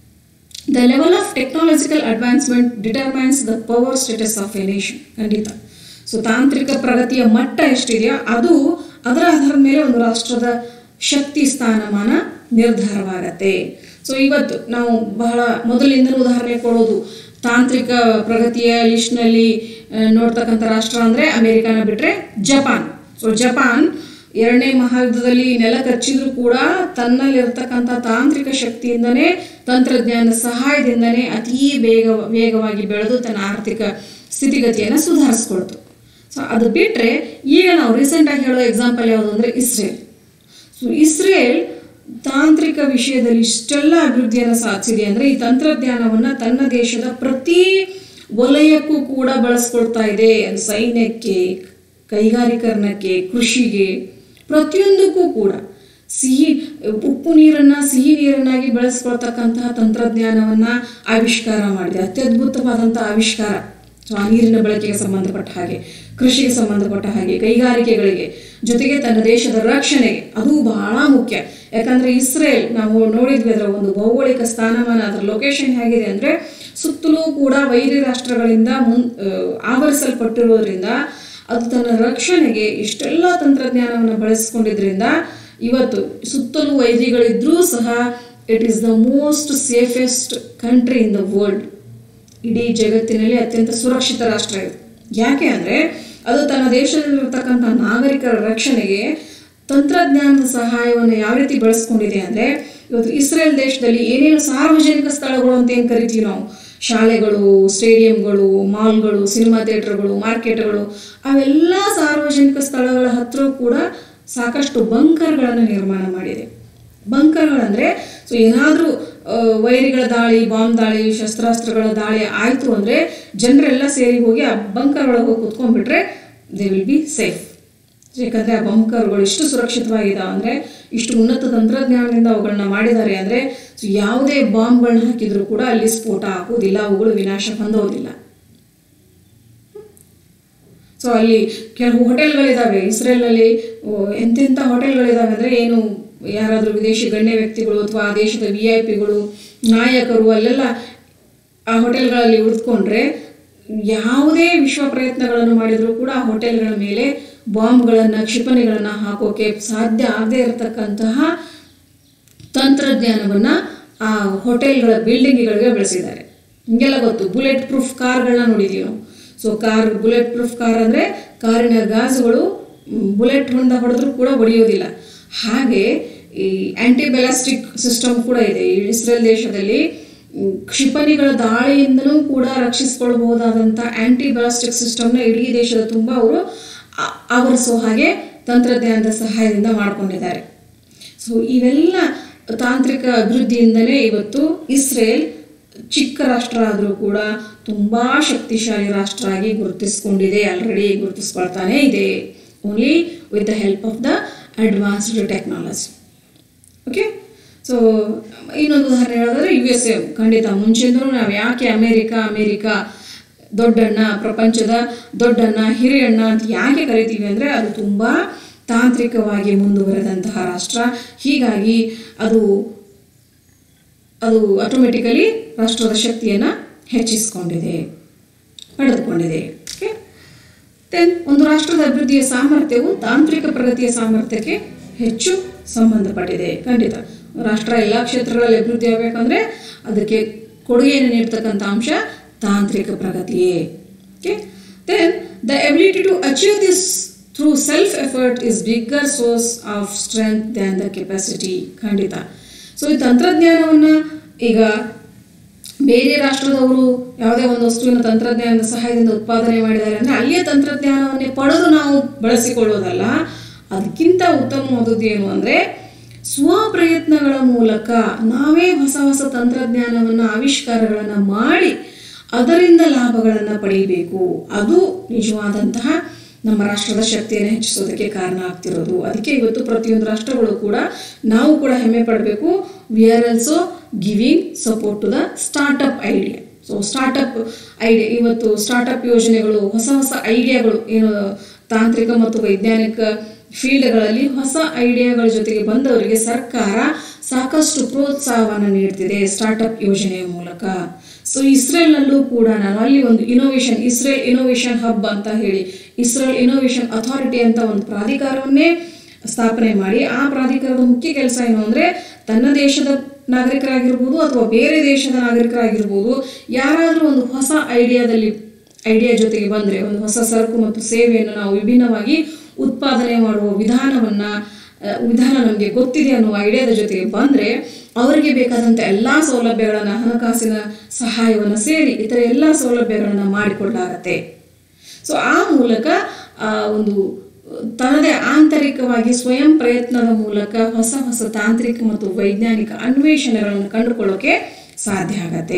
the level of technological advancement determines the power status of a nation ಖಂಡಿತ ಸೊ ತಾಂತ್ರಿಕ ಪ್ರಗತಿಯ ಮಟ್ಟ ಎಷ್ಟಿದೆಯೋ ಅದು ಅದರ ಆಧಾರದ ಮೇಲೆ ಒಂದು ರಾಷ್ಟ್ರದ ಶಕ್ತಿ ಸ್ಥಾನಮಾನ ನಿರ್ಧಾರವಾಗತ್ತೆ ಸೊ ಇವತ್ತು ನಾವು ಬಹಳ ಮೊದಲಿಂದಲೂ ಉದಾಹರಣೆ ಕೊಡೋದು ತಾಂತ್ರಿಕ ಪ್ರಗತಿಯ ಲಿಸ್ಟ್ನಲ್ಲಿ ನೋಡ್ತಕ್ಕಂಥ ರಾಷ್ಟ್ರ ಅಂದರೆ ಅಮೆರಿಕನ ಬಿಟ್ಟರೆ ಜಪಾನ್ ಸೊ ಜಪಾನ್ ಎರಡನೇ ಮಹಾಯುದ್ಧದಲ್ಲಿ ನೆಲ ಕಚ್ಚಿದ್ರು ಕೂಡ ತನ್ನಲ್ಲಿರ್ತಕ್ಕಂಥ ತಾಂತ್ರಿಕ ಶಕ್ತಿಯಿಂದನೇ ತಂತ್ರಜ್ಞಾನದ ಸಹಾಯದಿಂದನೇ ಅತೀ ಬೇಗ ವೇಗವಾಗಿ ಬೆಳೆದು ತನ್ನ ಆರ್ಥಿಕ ಸ್ಥಿತಿಗತಿಯನ್ನು ಸುಧಾರಿಸ್ಕೊಳ್ತು ಸೊ ಅದು ಬಿಟ್ಟರೆ ಈಗ ನಾವು ರೀಸೆಂಟಾಗಿ ಹೇಳೋ ಎಕ್ಸಾಂಪಲ್ ಯಾವುದು ಅಂದರೆ ಇಸ್ರೇಲ್ ಸೊ ಇಸ್ರೇಲ್ ತಾಂತ್ರಿಕ ವಿಷಯದಲ್ಲಿ ಇಷ್ಟೆಲ್ಲ ಅಭಿವೃದ್ಧಿಯನ್ನು ಸಾಧಿಸಿದೆ ಅಂದರೆ ಈ ತಂತ್ರಜ್ಞಾನವನ್ನು ತನ್ನ ದೇಶದ ಪ್ರತಿ ವಲಯಕ್ಕೂ ಕೂಡ ಬಳಸ್ಕೊಳ್ತಾ ಇದೆ ಅದು ಸೈನ್ಯಕ್ಕೆ ಕೈಗಾರಿಕರಣಕ್ಕೆ ಕೃಷಿಗೆ ಪ್ರತಿಯೊಂದಕ್ಕೂ ಕೂಡ ಸಿಹಿ ಉಪ್ಪು ನೀರನ್ನು ಸಿಹಿ ನೀರನ್ನಾಗಿ ಬೆಳೆಸ್ಕೊಳ್ತಕ್ಕಂತಹ ತಂತ್ರಜ್ಞಾನವನ್ನು ಆವಿಷ್ಕಾರ ಮಾಡಿದೆ ಅತ್ಯದ್ಭುತವಾದಂಥ ಆವಿಷ್ಕಾರ ಸೊ ಆ ನೀರಿನ ಬಳಕೆಗೆ ಸಂಬಂಧಪಟ್ಟ ಹಾಗೆ ಕೃಷಿಗೆ ಸಂಬಂಧಪಟ್ಟ ಹಾಗೆ ಕೈಗಾರಿಕೆಗಳಿಗೆ ಜೊತೆಗೆ ತನ್ನ ದೇಶದ ರಕ್ಷಣೆಗೆ ಅದು ಬಹಳ ಮುಖ್ಯ ಯಾಕಂದ್ರೆ ಇಸ್ರೇಲ್ ನಾವು ನೋಡಿದ್ವಿ ಅದರ ಒಂದು ಭೌಗೋಳಿಕ ಸ್ಥಾನಮಾನ ಅದರ ಲೊಕೇಶನ್ ಹೇಗಿದೆ ಅಂದರೆ ಸುತ್ತಲೂ ಕೂಡ ವೈರಿ ರಾಷ್ಟ್ರಗಳಿಂದ ಮುನ್ ಆ, ಆವರಿಸಲ್ಪಟ್ಟಿರೋದ್ರಿಂದ ಅದು ತನ್ನ ರಕ್ಷಣೆಗೆ ಇಷ್ಟೆಲ್ಲ ತಂತ್ರಜ್ಞಾನವನ್ನು ಬಳಸಿಕೊಂಡಿದ್ರಿಂದ ಇವತ್ತು ಸುತ್ತಲೂ ವೈರಿಗಳಿದ್ರೂ ಸಹ it is the most safest country in the world ಇಡೀ ಜಗತ್ತಿನಲ್ಲಿ ಅತ್ಯಂತ ಸುರಕ್ಷಿತ ರಾಷ್ಟ್ರ ಇದು ಯಾಕೆ ಅಂದರೆ ಅದು ತನ್ನ ದೇಶದಲ್ಲಿರ್ತಕ್ಕಂಥ ನಾಗರಿಕರ ರಕ್ಷಣೆಗೆ ತಂತ್ರಜ್ಞಾನದ ಸಹಾಯವನ್ನು ಯಾವ ರೀತಿ ಬಳಸ್ಕೊಂಡಿದೆ ಅಂದರೆ ಇವತ್ತು ಇಸ್ರೇಲ್ ದೇಶದಲ್ಲಿ ಏನೇನು ಸಾರ್ವಜನಿಕ ಸ್ಥಳಗಳು ಅಂತ ಏನು ಕರಿತೀವಿ ನಾವು ಶಾಲೆಗಳು ಸ್ಟೇಡಿಯಂಗಳು ಮಾಲ್ಗಳು ಸಿನಿಮಾ ಥಿಯೇಟರ್ಗಳು ಮಾರ್ಕೆಟ್ಗಳು ಅವೆಲ್ಲ ಸಾರ್ವಜನಿಕ ಸ್ಥಳಗಳ ಹತ್ತಿರ ಕೂಡ ಸಾಕಷ್ಟು ಬಂಕರ್ಗಳನ್ನು ನಿರ್ಮಾಣ ಮಾಡಿದೆ ಬಂಕರ್ಗಳಂದರೆ ಸೊ ಏನಾದರೂ ವೈರಿಗಳ ದಾಳಿ ಬಾಂಬ್ ದಾಳಿ ಶಸ್ತ್ರಾಸ್ತ್ರಗಳ ದಾಳಿ ಆಯಿತು ಅಂದರೆ ಜನರೆಲ್ಲ ಸೇರಿ ಹೋಗಿ ಆ ಬಂಕರ್ ಒಳಗೆ ಹೋಗಿ ಕುತ್ಕೊಂಡ್ಬಿಟ್ರೆ ದೇ ವಿಲ್ ಬಿ ಸೇಫ್ ಯಾಕಂದರೆ ಆ ಬಂಕರ್ಗಳು ಎಷ್ಟು ಸುರಕ್ಷಿತವಾಗಿದ್ದಾವೆ ಅಂದರೆ ಇಷ್ಟು ಉನ್ನತ ತಂತ್ರಜ್ಞಾನದಿಂದ ಅವುಗಳನ್ನ ಮಾಡಿದ್ದಾರೆ ಅಂದರೆ ಸೊ ಯಾವುದೇ ಬಾಂಬ್ಗಳನ್ನ ಹಾಕಿದರೂ ಕೂಡ ಅಲ್ಲಿ ಸ್ಫೋಟ ಆಗೋದಿಲ್ಲ ಅವುಗಳು ವಿನಾಶ ಹೊಂದೋದಿಲ್ಲ ಸೊ ಅಲ್ಲಿ ಕೆಲವು ಹೋಟೆಲ್ಗಳಿದ್ದಾವೆ ಇಸ್ರೇಲ್ನಲ್ಲಿ ಎಂತೆಂಥ ಹೋಟೆಲ್ಗಳಿದ್ದಾವೆ ಅಂದರೆ ಏನು ಯಾರಾದರೂ ವಿದೇಶಿ ಗಣ್ಯ ವ್ಯಕ್ತಿಗಳು ಅಥವಾ ಆ ದೇಶದ ವಿ ಐ ಪಿಗಳು ನಾಯಕರು ಅಲ್ಲೆಲ್ಲ ಆ ಹೋಟೆಲ್ಗಳಲ್ಲಿ ಉಳಿದುಕೊಂಡ್ರೆ ಯಾವುದೇ ವಿಶ್ವ ಪ್ರಯತ್ನಗಳನ್ನು ಮಾಡಿದರೂ ಕೂಡ ಆ ಹೋಟೆಲ್ಗಳ ಮೇಲೆ ಬಾಂಬ್ಗಳನ್ನು ಕ್ಷಿಪಣಿಗಳನ್ನು ಹಾಕೋಕೆ ಸಾಧ್ಯ ಆಗದೇ ಇರತಕ್ಕಂತಹ ತಂತ್ರಜ್ಞಾನವನ್ನು ಆ ಹೋಟೆಲ್ಗಳ ಬಿಲ್ಡಿಂಗ್ಗಳಿಗೆ ಬೆಳೆಸಿದ್ದಾರೆ ಹಿಂಗೆಲ್ಲ ಗೊತ್ತು ಬುಲೆಟ್ ಪ್ರೂಫ್ ಕಾರ್ಗಳನ್ನ ನೋಡಿದ್ದೀವಿ ನಾವು so car bullet proof car ಅಂದರೆ ಕಾರಿನ ಗಾಜುಗಳು ಬುಲೆಟ್ ಹೊಂದ ಹೊಡೆದ್ರೂ ಕೂಡ ಹೊಡೆಯೋದಿಲ್ಲ ಹಾಗೆ ಈ ಆಂಟಿ ಬೆಲಾಸ್ಟಿಕ್ ಸಿಸ್ಟಮ್ ಕೂಡ ಇದೆ ಈ ಇಸ್ರೇಲ್ ದೇಶದಲ್ಲಿ ಮ್, ಕ್ಷಿಪಣಿಗಳ ದಾಳಿಯಿಂದಲೂ ಕೂಡ ರಕ್ಷಿಸಿಕೊಳ್ಬಹುದಾದಂಥ ಆಂಟಿ ಬೆಲಾಸ್ಟಿಕ್ ಸಿಸ್ಟಮ್ನ ಇಡೀ ದೇಶದ ತುಂಬ ಅವರು ಆ- ಆವರಿಸೋ ಹಾಗೆ ತಂತ್ರಜ್ಞಾನದ ಸಹಾಯದಿಂದ ಮಾಡಿಕೊಂಡಿದ್ದಾರೆ ಸೊ ಇವೆಲ್ಲ ತಾಂತ್ರಿಕ ಅಭಿವೃದ್ಧಿಯಿಂದಲೇ ಇವತ್ತು ಇಸ್ರೇಲ್ ಚಿಕ್ಕ ರಾಷ್ಟ್ರ ಆದರೂ ಕೂಡ ತುಂಬ ಶಕ್ತಿಶಾಲಿ ರಾಷ್ಟ್ರ ಆಗಿ ಗುರುತಿಸ್ಕೊಂಡಿದೆ ಆಲ್ರೆಡಿ ಗುರುತಿಸ್ಕೊಳ್ತಾನೇ ಇದೆ only with the help of the advanced technology okay so ಇನ್ನೊಂದು ಉದಾಹರಣೆ ಹೇಳಿದ್ರೆ ಯು ಎಸ್ ಎ ಖಂಡಿತ ಮುಂಚೆಂದೂ ನಾವು ಯಾಕೆ ಅಮೇರಿಕಾ ಅಮೇರಿಕಾ ದೊಡ್ಡಣ್ಣ ಪ್ರಪಂಚದ ದೊಡ್ಡಣ್ಣ ಹಿರಿಯಣ್ಣ ಅಂತ ಯಾಕೆ ಕರಿತೀವಿ ಅಂದರೆ ಅದು ತುಂಬ ತಾಂತ್ರಿಕವಾಗಿ ಮುಂದುವರೆದಂತಹ ರಾಷ್ಟ್ರ ಹೀಗಾಗಿ ಅದು ಅದು ಆಟೋಮೆಟಿಕಲಿ ರಾಷ್ಟ್ರದ ಶಕ್ತಿಯನ್ನು ಹೆಚ್ಚಿಸಿಕೊಂಡಿದೆ ಪಡೆದುಕೊಂಡಿದೆ ಓಕೆ ದೆನ್ ಒಂದು ರಾಷ್ಟ್ರದ ಅಭಿವೃದ್ಧಿಯ ಸಾಮರ್ಥ್ಯವು ತಾಂತ್ರಿಕ ಪ್ರಗತಿಯ ಸಾಮರ್ಥ್ಯಕ್ಕೆ ಹೆಚ್ಚು ಸಂಬಂಧಪಟ್ಟಿದೆ ಖಂಡಿತ ರಾಷ್ಟ್ರ ಎಲ್ಲ ಕ್ಷೇತ್ರಗಳಲ್ಲಿ ಅಭಿವೃದ್ಧಿ ಆಗಬೇಕಂದ್ರೆ ಅದಕ್ಕೆ ಕೊಡುಗೆಯನ್ನು ನೀಡ್ತಕ್ಕಂಥ ಅಂಶ ತಾಂತ್ರಿಕ ಪ್ರಗತಿಯೇ okay then the ability to achieve this through self effort is bigger source of strength than the capacity ಖಂಡಿತ ಸೊ ಈ ತಂತ್ರಜ್ಞಾನವನ್ನು ಈಗ ಬೇರೆ ರಾಷ್ಟ್ರದವರು ಯಾವುದೇ ಒಂದು ವಸ್ತುವಿನ ತಂತ್ರಜ್ಞಾನದ ಸಹಾಯದಿಂದ ಉತ್ಪಾದನೆ ಮಾಡಿದ್ದಾರೆ ಅಂದರೆ ಅಲ್ಲಿಯ ತಂತ್ರಜ್ಞಾನವನ್ನೇ ಪಡೆದು ನಾವು ಬಳಸಿಕೊಳ್ಳೋದಲ್ಲ ಅದಕ್ಕಿಂತ ಉತ್ತಮವಾದದ್ದು ಏನು ಅಂದರೆ ಸ್ವಪ್ರಯತ್ನಗಳ ಮೂಲಕ ನಾವೇ ಹೊಸ ಹೊಸ ತಂತ್ರಜ್ಞಾನವನ್ನು ಆವಿಷ್ಕಾರಗಳನ್ನು ಮಾಡಿ ಅದರಿಂದ ಲಾಭಗಳನ್ನು ಪಡೆಯಬೇಕು ಅದು ನಿಜವಾದಂತಹ ನಮ್ಮ ರಾಷ್ಟ್ರದ ಶಕ್ತಿಯನ್ನು ಹೆಚ್ಚಿಸೋದಕ್ಕೆ ಕಾರಣ ಆಗ್ತಿರೋದು ಅದಕ್ಕೆ ಇವತ್ತು ಪ್ರತಿಯೊಂದು ರಾಷ್ಟ್ರಗಳು ಕೂಡ ನಾವು ಕೂಡ ಹೆಮ್ಮೆ ಪಡಬೇಕು we are also giving support to the startup idea so startup idea ಇವತ್ತು ಸ್ಟಾರ್ಟಪ್ ಯೋಜನೆಗಳು ಹೊಸ ಹೊಸ ಐಡಿಯಾಗಳು ಏನು ತಾಂತ್ರಿಕ ಮತ್ತು ವೈಜ್ಞಾನಿಕ ಫೀಲ್ಡ್ಗಳಲ್ಲಿ ಹೊಸ ಐಡಿಯಾಗಳ ಜೊತೆಗೆ ಬಂದವರಿಗೆ ಸರ್ಕಾರ ಸಾಕಷ್ಟು ಪ್ರೋತ್ಸಾಹವನ್ನು ನೀಡ್ತಿದೆ ಸ್ಟಾರ್ಟಪ್ ಯೋಜನೆಯ ಮೂಲಕ ಸೊ ಇಸ್ರೇಲ್ನಲ್ಲೂ ಕೂಡ ನಾನು ಅಲ್ಲಿ ಒಂದು ಇನೋವೇಷನ್ ಇಸ್ರೇಲ್ ಇನೋವೇಷನ್ ಹಬ್ ಅಂತ ಹೇಳಿ ಇಸ್ರೇಲ್ ಇನೋವೇಷನ್ ಅಥಾರಿಟಿ ಅಂತ ಒಂದು ಪ್ರಾಧಿಕಾರವನ್ನೇ ಸ್ಥಾಪನೆ ಮಾಡಿ ಆ ಪ್ರಾಧಿಕಾರದ ಮುಖ್ಯ ಕೆಲಸ ಏನು ಅಂದರೆ ತನ್ನ ದೇಶದ ನಾಗರಿಕರಾಗಿರ್ಬೋದು ಅಥವಾ ಬೇರೆ ದೇಶದ ನಾಗರಿಕರಾಗಿರ್ಬೋದು ಯಾರಾದರೂ ಒಂದು ಹೊಸ ಐಡಿಯಾದಲ್ಲಿ ಐಡಿಯಾ ಜೊತೆಗೆ ಬಂದರೆ ಒಂದು ಹೊಸ ಸರಕು ಮತ್ತು ಸೇವೆಯನ್ನು ನಾವು ವಿಭಿನ್ನವಾಗಿ ಉತ್ಪಾದನೆ ಮಾಡುವ ವಿಧಾನವನ್ನು ವಿಧಾನ ನಮಗೆ ಗೊತ್ತಿದೆ ಅನ್ನುವ ಐಡಿಯಾದ ಜೊತೆಗೆ ಬಂದರೆ ಅವರಿಗೆ ಬೇಕಾದಂಥ ಎಲ್ಲ ಸೌಲಭ್ಯಗಳನ್ನು ಹಣಕಾಸಿನ ಸಹಾಯವನ್ನು ಸೇರಿ ಇತರ ಎಲ್ಲ ಸೌಲಭ್ಯಗಳನ್ನು ಮಾಡಿಕೊಡಲಾಗತ್ತೆ ಸೊ ಆ ಮೂಲಕ ಆ ಒಂದು ತನ್ನದೇ ಆಂತರಿಕವಾಗಿ ಸ್ವಯಂ ಪ್ರಯತ್ನದ ಮೂಲಕ ಹೊಸ ಹೊಸ ತಾಂತ್ರಿಕ ಮತ್ತು ವೈಜ್ಞಾನಿಕ ಅನ್ವೇಷಣೆಗಳನ್ನು ಕಂಡುಕೊಳ್ಳೋಕೆ ಸಾಧ್ಯ ಆಗತ್ತೆ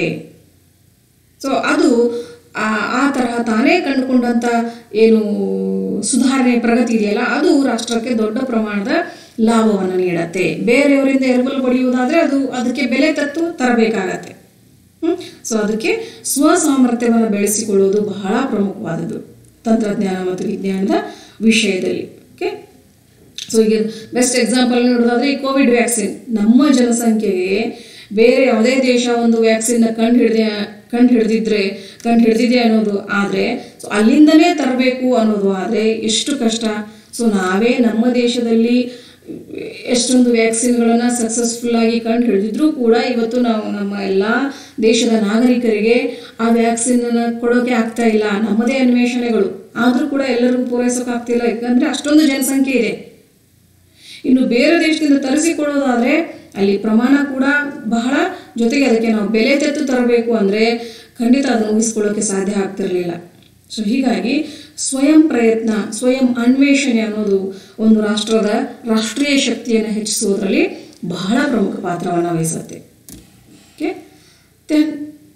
ಸೊ ಅದು ಆ ಆ ತರಹ ತಾನೇ ಕಂಡುಕೊಂಡಂಥ ಏನು ಸುಧಾರಣೆ ಪ್ರಗತಿ ಇದೆಯಲ್ಲ ಅದು ರಾಷ್ಟ್ರಕ್ಕೆ ದೊಡ್ಡ ಪ್ರಮಾಣದ ಲಾಭವನ್ನು ನೀಡತ್ತೆ ಬೇರೆಯವರಿಂದ ಎರವಲು ಪಡೆಯುವುದಾದರೆ ಅದು ಅದಕ್ಕೆ ಬೆಲೆ ತತ್ತು ತರಬೇಕಾಗತ್ತೆ ಸೊ ಅದಕ್ಕೆ ಸ್ವ ಸಾಮರ್ಥ್ಯವನ್ನು ಬೆಳೆಸಿಕೊಳ್ಳುವುದು ಬಹಳ ಪ್ರಮುಖವಾದದ್ದು ತಂತ್ರಜ್ಞಾನ ಮತ್ತು ವಿಜ್ಞಾನದ ವಿಷಯದಲ್ಲಿ ಓಕೆ ಸೊ ಈಗ ಬೆಸ್ಟ್ ಎಕ್ಸಾಂಪಲ್ ನೋಡೋದಾದ್ರೆ ಈ ಕೋವಿಡ್ ವ್ಯಾಕ್ಸಿನ್ ನಮ್ಮ ಜನಸಂಖ್ಯೆಗೆ ಬೇರೆ ಯಾವುದೇ ದೇಶ ಒಂದು ವ್ಯಾಕ್ಸಿನ್ನ ಕಂಡು ಹಿಡಿದ ಕಂಡು ಹಿಡಿದಿದ್ರೆ ಕಂಡು ಹಿಡಿದಿದೆ ಅನ್ನೋದು ಆದರೆ ಸೊ ಅಲ್ಲಿಂದನೇ ತರಬೇಕು ಅನ್ನೋದು ಆದರೆ ಎಷ್ಟು ಕಷ್ಟ ಸೊ ನಾವೇ ನಮ್ಮ ದೇಶದಲ್ಲಿ ಎಷ್ಟೊಂದು ವ್ಯಾಕ್ಸಿನ್ಗಳನ್ನು ಸಕ್ಸಸ್ಫುಲ್ ಆಗಿ ಕಂಡು ಹಿಡಿದಿದ್ರೂ ಕೂಡ ಇವತ್ತು ನಾವು ನಮ್ಮ ಎಲ್ಲ ದೇಶದ ನಾಗರಿಕರಿಗೆ ಆ ವ್ಯಾಕ್ಸಿನನ್ನು ಕೊಡೋಕೆ ಆಗ್ತಾ ಇಲ್ಲ ನಮ್ಮದೇ ಅನ್ವೇಷಣೆಗಳು ಆದರೂ ಕೂಡ ಎಲ್ಲರಿಗೂ ಪೂರೈಸೋಕ್ಕಾಗ್ತಿಲ್ಲ ಯಾಕಂದರೆ ಅಷ್ಟೊಂದು ಜನಸಂಖ್ಯೆ ಇದೆ ಇನ್ನು ಬೇರೆ ದೇಶದಿಂದ ತರಿಸಿಕೊಳ್ಳೋದಾದರೆ ಅಲ್ಲಿ ಪ್ರಮಾಣ ಕೂಡ ಬಹಳ ಜೊತೆಗೆ ಅದಕ್ಕೆ ನಾವು ಬೆಲೆ ತೆತ್ತು ತರಬೇಕು ಅಂದರೆ ಖಂಡಿತ ಅದನ್ನು ಊಹಿಸ್ಕೊಳ್ಳೋಕೆ ಸಾಧ್ಯ ಆಗ್ತಿರಲಿಲ್ಲ ಸೊ ಹೀಗಾಗಿ ಸ್ವಯಂ ಪ್ರಯತ್ನ ಸ್ವಯಂ ಅನ್ವೇಷಣೆ ಅನ್ನೋದು ಒಂದು ರಾಷ್ಟ್ರದ ರಾಷ್ಟ್ರೀಯ ಶಕ್ತಿಯನ್ನು ಹೆಚ್ಚಿಸುವುದರಲ್ಲಿ ಬಹಳ ಪ್ರಮುಖ ಪಾತ್ರವನ್ನು ವಹಿಸುತ್ತೆ okay then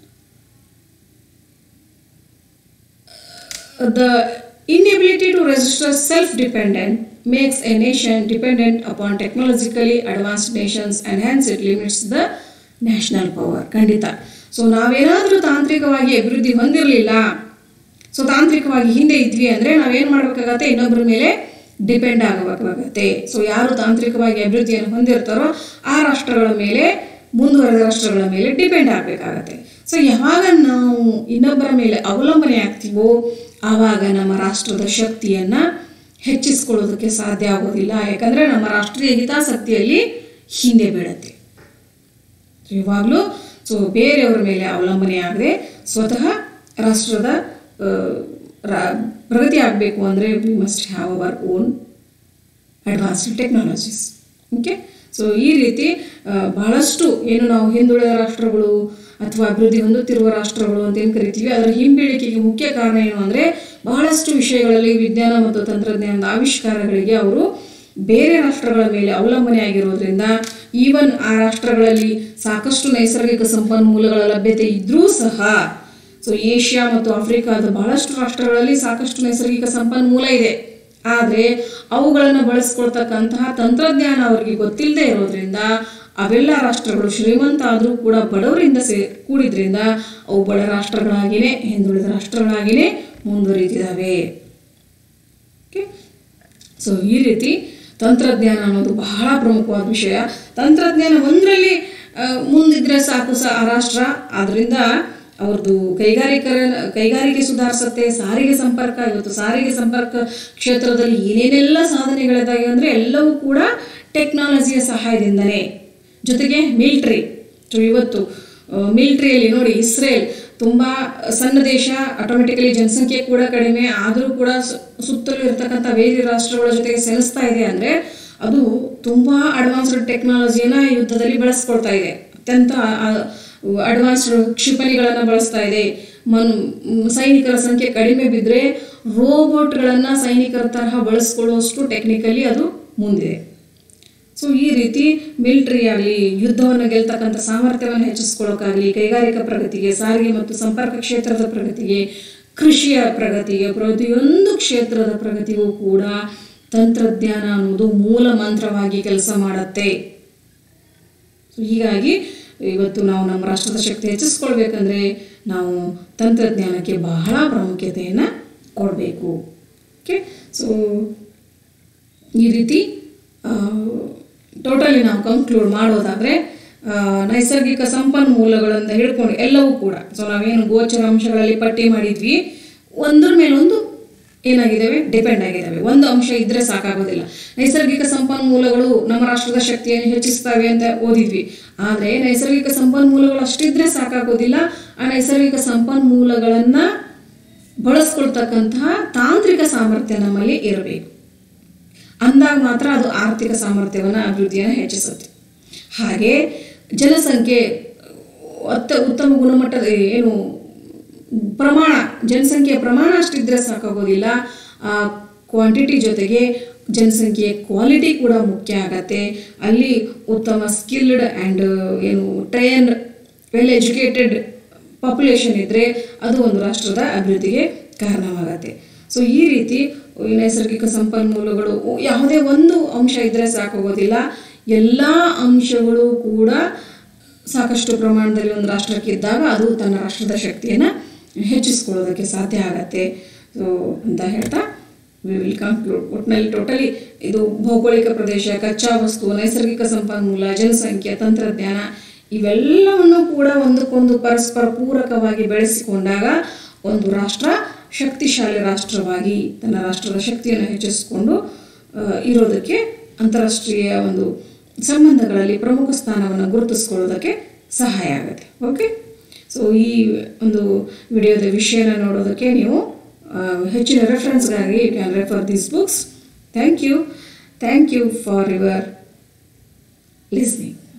the inability to register self-dependent makes a nation dependent upon technologically advanced nations and hence it limits the national power ಖಂಡಿತ ಸೊ ನಾವೇನಾದರೂ ತಾಂತ್ರಿಕವಾಗಿ ಅಭಿವೃದ್ಧಿ ಹೊಂದಿರಲಿಲ್ಲ ಸೊ ತಾಂತ್ರಿಕವಾಗಿ ಹಿಂದೆ ಇದ್ವಿ ಅಂದರೆ ನಾವೇನು ಮಾಡಬೇಕಾಗತ್ತೆ ಇನ್ನೊಬ್ಬರ ಮೇಲೆ ಡಿಪೆಂಡ್ ಆಗಬೇಕಾಗತ್ತೆ ಸೊ ಯಾರು ತಾಂತ್ರಿಕವಾಗಿ ಅಭಿವೃದ್ಧಿಯನ್ನು ಹೊಂದಿರ್ತಾರೋ ಆ ರಾಷ್ಟ್ರಗಳ ಮೇಲೆ ಮುಂದುವರೆದ ರಾಷ್ಟ್ರಗಳ ಮೇಲೆ ಡಿಪೆಂಡ್ ಆಗಬೇಕಾಗತ್ತೆ ಸೊ ಯಾವಾಗ ನಾವು ಇನ್ನೊಬ್ಬರ ಮೇಲೆ ಅವಲಂಬನೆ ಆಗ್ತೀವೋ ಆವಾಗ ನಮ್ಮ ರಾಷ್ಟ್ರದ ಶಕ್ತಿಯನ್ನು ಹೆಚ್ಚಿಸ್ಕೊಳ್ಳೋದಕ್ಕೆ ಸಾಧ್ಯ ಆಗೋದಿಲ್ಲ ಯಾಕಂದರೆ ನಮ್ಮ ರಾಷ್ಟ್ರೀಯ ಹಿತಾಸಕ್ತಿಯಲ್ಲಿ ಹಿಂದೆ ಬೀಳುತ್ತೆ ಯಾವಾಗಲೂ ಸೊ ಬೇರೆಯವರ ಮೇಲೆ ಅವಲಂಬನೆ ಆಗದೆ ಸ್ವತಃ ರಾಷ್ಟ್ರದ ಆ, ರಾ- ಪ್ರಗತಿ ಆಗಬೇಕು ಅಂದರೆ we must have our own advanced technologies okay so ಈ ರೀತಿ ಆ, ಬಹಳಷ್ಟು ಏನು ನಾವು ಹಿಂದುಳಿದ ರಾಷ್ಟ್ರಗಳು ಅಥವಾ ಅಭಿವೃದ್ಧಿ ಹೊಂದುತ್ತಿರುವ ರಾಷ್ಟ್ರಗಳು ಅಂತ ಏನು ಕರಿತೀವಿ ಅದರ ಹಿಂಬೇಳಿಕೆಗೆ ಮುಖ್ಯ ಕಾರಣ ಏನು ಅಂದರೆ ಬಹಳಷ್ಟು ವಿಷಯಗಳಲ್ಲಿ ವಿಜ್ಞಾನ ಮತ್ತು ತಂತ್ರಜ್ಞಾನದ ಆವಿಷ್ಕಾರಗಳಿಗೆ ಅವರು ಬೇರೆ ರಾಷ್ಟ್ರಗಳ ಮೇಲೆ ಅವಲಂಬನೆ ಆಗಿರೋದ್ರಿಂದ ಈವನ್ ಆ ರಾಷ್ಟ್ರಗಳಲ್ಲಿ ಸಾಕಷ್ಟು ನೈಸರ್ಗಿಕ ಸಂಪನ್ಮೂಲಗಳ ಲಭ್ಯತೆ ಇದ್ರೂ ಸಹ ಸೊ ಏಷ್ಯಾ ಮತ್ತು ಆಫ್ರಿಕಾದ ಬಹಳಷ್ಟು ರಾಷ್ಟ್ರಗಳಲ್ಲಿ ಸಾಕಷ್ಟು ನೈಸರ್ಗಿಕ ಸಂಪನ್ಮೂಲ ಇದೆ ಆದರೆ ಅವುಗಳನ್ನು ಬಳಸ್ಕೊಳ್ತಕ್ಕಂತಹ ತಂತ್ರಜ್ಞಾನ ಅವರಿಗೆ ಗೊತ್ತಿಲ್ಲದೆ ಇರೋದ್ರಿಂದ ಅವೆಲ್ಲ ರಾಷ್ಟ್ರಗಳು ಶ್ರೀಮಂತ ಆದರೂ ಕೂಡ ಬಡವರಿಂದ ಸೇ ಕೂಡಿದ್ರಿಂದ ಅವು ಬಡ ರಾಷ್ಟ್ರಗಳಾಗಿಯೇ ಹಿಂದುಳಿದ ರಾಷ್ಟ್ರಗಳಾಗಿಯೇ ಮುಂದುವರಿತಿದ್ದಾವೆ ಓಕೆ ಸೊ ಈ ರೀತಿ ತಂತ್ರಜ್ಞಾನ ಅನ್ನೋದು ಬಹಳ ಪ್ರಮುಖವಾದ ವಿಷಯ ತಂತ್ರಜ್ಞಾನ ಒಂದರಲ್ಲಿ ಮುಂದಿದ್ರೆ ಸಾಕು ಸ ಆ ರಾಷ್ಟ್ರ ಆದ್ದರಿಂದ ಅವ್ರದ್ದು ಕೈಗಾರಿಕರ ಕೈಗಾರಿಕೆ ಸುಧಾರಿಸುತ್ತೆ ಸಾರಿಗೆ ಸಂಪರ್ಕ ಇವತ್ತು ಸಾರಿಗೆ ಸಂಪರ್ಕ ಕ್ಷೇತ್ರದಲ್ಲಿ ಏನೇನೆಲ್ಲ ಸಾಧನೆಗಳಿದಾವೆ ಅಂದರೆ ಎಲ್ಲವೂ ಕೂಡ ಟೆಕ್ನಾಲಜಿಯ ಸಹಾಯದಿಂದನೇ ಜೊತೆಗೆ ಮಿಲ್ಟ್ರಿ ಸೊ ಇವತ್ತು ಮಿಲ್ಟ್ರಿಯಲ್ಲಿ ನೋಡಿ ಇಸ್ರೇಲ್ ತುಂಬ ಸಣ್ಣ ದೇಶ ಆಟೋಮೆಟಿಕಲಿ ಜನಸಂಖ್ಯೆ ಕೂಡ ಕಡಿಮೆ ಆದರೂ ಕೂಡ ಸು- ಸುತ್ತಲೂ ಇರ್ತಕ್ಕಂಥ ಬೇರೆ ರಾಷ್ಟ್ರಗಳ ಜೊತೆಗೆ ಸೆಣಸ್ತಾ ಇದೆ ಅಂದರೆ ಅದು ತುಂಬ ಅಡ್ವಾನ್ಸ್ಡ್ ಟೆಕ್ನಾಲಜಿಯನ್ನು ಯುದ್ಧದಲ್ಲಿ ಬಳಸ್ಕೊಳ್ತಾ ಇದೆ ಅತ್ಯಂತ ಅಡ್ವಾನ್ಸ್ಡ್ ಕ್ಷಿಪಣಿಗಳನ್ನು ಬಳಸ್ತಾ ಇದೆ ಮನ್ ಮ್, ಸೈನಿಕರ ಸಂಖ್ಯೆ ಕಡಿಮೆ ಬಿದ್ದರೆ ರೋಬೋಟ್ಗಳನ್ನು ಸೈನಿಕರ ತರಹ ಬಳಸ್ಕೊಳ್ಳುವಷ್ಟು ಟೆಕ್ನಿಕಲಿ ಅದು ಮುಂದಿದೆ ಸೊ ಈ ರೀತಿ ಮಿಲಿಟರಿ ಆಗಲಿ ಯುದ್ಧವನ್ನು ಗೆಲ್ತಕ್ಕಂಥ ಸಾಮರ್ಥ್ಯವನ್ನು ಹೆಚ್ಚಿಸ್ಕೊಳ್ಳೋಕ್ಕಾಗಲಿ ಕೈಗಾರಿಕಾ ಪ್ರಗತಿಗೆ ಸಾರಿಗೆ ಮತ್ತು ಸಂಪರ್ಕ ಕ್ಷೇತ್ರದ ಪ್ರಗತಿಗೆ ಕೃಷಿಯ ಪ್ರಗತಿಗೆ ಪ್ರತಿಯೊಂದು ಕ್ಷೇತ್ರದ ಪ್ರಗತಿಗೂ ಕೂಡ ತಂತ್ರಜ್ಞಾನ ಅನ್ನೋದು ಮೂಲ ಮಂತ್ರವಾಗಿ ಕೆಲಸ ಮಾಡುತ್ತೆ ಸೊ ಹೀಗಾಗಿ ಇವತ್ತು ನಾವು ನಮ್ಮ ರಾಷ್ಟ್ರದ ಶಕ್ತಿ ಹೆಚ್ಚಿಸ್ಕೊಳ್ಬೇಕಂದ್ರೆ ನಾವು ತಂತ್ರಜ್ಞಾನಕ್ಕೆ ಬಹಳ ಪ್ರಾಮುಖ್ಯತೆಯನ್ನು ಕೊಡಬೇಕು ಓಕೆ ಸೊ ಈ ರೀತಿ ಟೋಟಲಿ ನಾವು ಕನ್ಕ್ಲೂಡ್ ಮಾಡೋದಾದರೆ ನೈಸರ್ಗಿಕ ಸಂಪನ್ಮೂಲಗಳಿಂದ ಹಿಡ್ಕೊಂಡು ಎಲ್ಲವೂ ಕೂಡ ಸೊ ನಾವೇನು ಗೋಚರ ಅಂಶಗಳಲ್ಲಿ ಪಟ್ಟಿ ಮಾಡಿದ್ವಿ ಒಂದ್ರ ಮೇಲೊಂದು ಏನಾಗಿದ್ದಾವೆ ಡಿಪೆಂಡ್ ಆಗಿದ್ದಾವೆ ಒಂದು ಅಂಶ ಇದ್ರೆ ಸಾಕಾಗೋದಿಲ್ಲ ನೈಸರ್ಗಿಕ ಸಂಪನ್ಮೂಲಗಳು ನಮ್ಮ ರಾಷ್ಟ್ರದ ಶಕ್ತಿಯನ್ನು ಹೆಚ್ಚಿಸ್ತವೆ ಅಂತ ಓದಿದ್ವಿ ಆದರೆ ನೈಸರ್ಗಿಕ ಸಂಪನ್ಮೂಲಗಳು ಅಷ್ಟಿದ್ರೆ ಸಾಕಾಗೋದಿಲ್ಲ ಆ ನೈಸರ್ಗಿಕ ಸಂಪನ್ಮೂಲಗಳನ್ನು ಬಳಸ್ಕೊಳ್ತಕ್ಕಂತಹ ತಾಂತ್ರಿಕ ಸಾಮರ್ಥ್ಯ ನಮ್ಮಲ್ಲಿ ಇರಬೇಕು ಅಂದಾಗ ಮಾತ್ರ ಅದು ಆರ್ಥಿಕ ಸಾಮರ್ಥ್ಯವನ್ನು ಅಭಿವೃದ್ಧಿಯನ್ನು ಹೆಚ್ಚಿಸುತ್ತೆ ಹಾಗೆ ಜನಸಂಖ್ಯೆ ಅತ್ತ ಉತ್ತಮ ಗುಣಮಟ್ಟದ ಏನು ಪ್ರಮಾಣ ಜನಸಂಖ್ಯೆಯ ಪ್ರಮಾಣ ಅಷ್ಟಿದ್ರೆ ಸಾಕಾಗೋದಿಲ್ಲ ಆ ಕ್ವಾಂಟಿಟಿ ಜೊತೆಗೆ ಜನಸಂಖ್ಯೆಯ ಕ್ವಾಲಿಟಿ ಕೂಡ ಮುಖ್ಯ ಆಗತ್ತೆ ಅಲ್ಲಿ ಉತ್ತಮ ಸ್ಕಿಲ್ಡ್ ಆ್ಯಂಡ್ ಏನು ಟ್ರೈನ್ ವೆಲ್ ಎಜುಕೇಟೆಡ್ ಪಾಪ್ಯುಲೇಷನ್ ಇದ್ದರೆ ಅದು ಒಂದು ರಾಷ್ಟ್ರದ ಅಭಿವೃದ್ಧಿಗೆ ಕಾರಣವಾಗತ್ತೆ ಸೊ ಈ ರೀತಿ ಈ ನೈಸರ್ಗಿಕ ಸಂಪನ್ಮೂಲಗಳು ಯಾವುದೇ ಒಂದು ಅಂಶ ಇದ್ದರೆ ಸಾಕಾಗೋದಿಲ್ಲ ಎಲ್ಲ ಅಂಶಗಳು ಕೂಡ ಸಾಕಷ್ಟು ಪ್ರಮಾಣದಲ್ಲಿ ಒಂದು ರಾಷ್ಟ್ರಕ್ಕೆ ಇದ್ದಾಗ ಅದು ತನ್ನ ರಾಷ್ಟ್ರದ ಶಕ್ತಿಯನ್ನು ಹೆಚ್ಚಿಸ್ಕೊಳ್ಳೋದಕ್ಕೆ ಸಾಧ್ಯ ಆಗತ್ತೆ ಸೊ ಅಂತ ಹೇಳ್ತಾ ವಿ ವಿಲ್ ಕನ್ಕ್ಲೂಡ್ ಒಟ್ಟಿನಲ್ಲಿ ಟೋಟಲಿ ಇದು ಭೌಗೋಳಿಕ ಪ್ರದೇಶ ಕಚ್ಚಾ ವಸ್ತು ನೈಸರ್ಗಿಕ ಸಂಪನ್ಮೂಲ ಜನಸಂಖ್ಯೆ ತಂತ್ರಜ್ಞಾನ ಇವೆಲ್ಲವನ್ನು ಕೂಡ ಒಂದಕ್ಕೊಂದು ಪರಸ್ಪರ ಪೂರಕವಾಗಿ ಬೆಳೆಸಿಕೊಂಡಾಗ ಒಂದು ರಾಷ್ಟ್ರ ಶಕ್ತಿಶಾಲಿ ರಾಷ್ಟ್ರವಾಗಿ ತನ್ನ ರಾಷ್ಟ್ರದ ಶಕ್ತಿಯನ್ನು ಹೆಚ್ಚಿಸಿಕೊಂಡು ಆ, ಇರೋದಕ್ಕೆ ಅಂತಾರಾಷ್ಟ್ರೀಯ ಒಂದು ಸಂಬಂಧಗಳಲ್ಲಿ ಪ್ರಮುಖ ಸ್ಥಾನವನ್ನು ಗುರುತಿಸ್ಕೊಳ್ಳೋದಕ್ಕೆ ಸಹಾಯ ಆಗುತ್ತೆ ಓಕೆ ಸೊ ಈ ಒಂದು ವಿಡಿಯೋದ ವಿಷಯನ ನೋಡೋದಕ್ಕೆ ನೀವು ಆ, ಹೆಚ್ಚಿನ ರೆಫರೆನ್ಸ್ಗಾಗಿ you can refer these books thank you thank you for your listening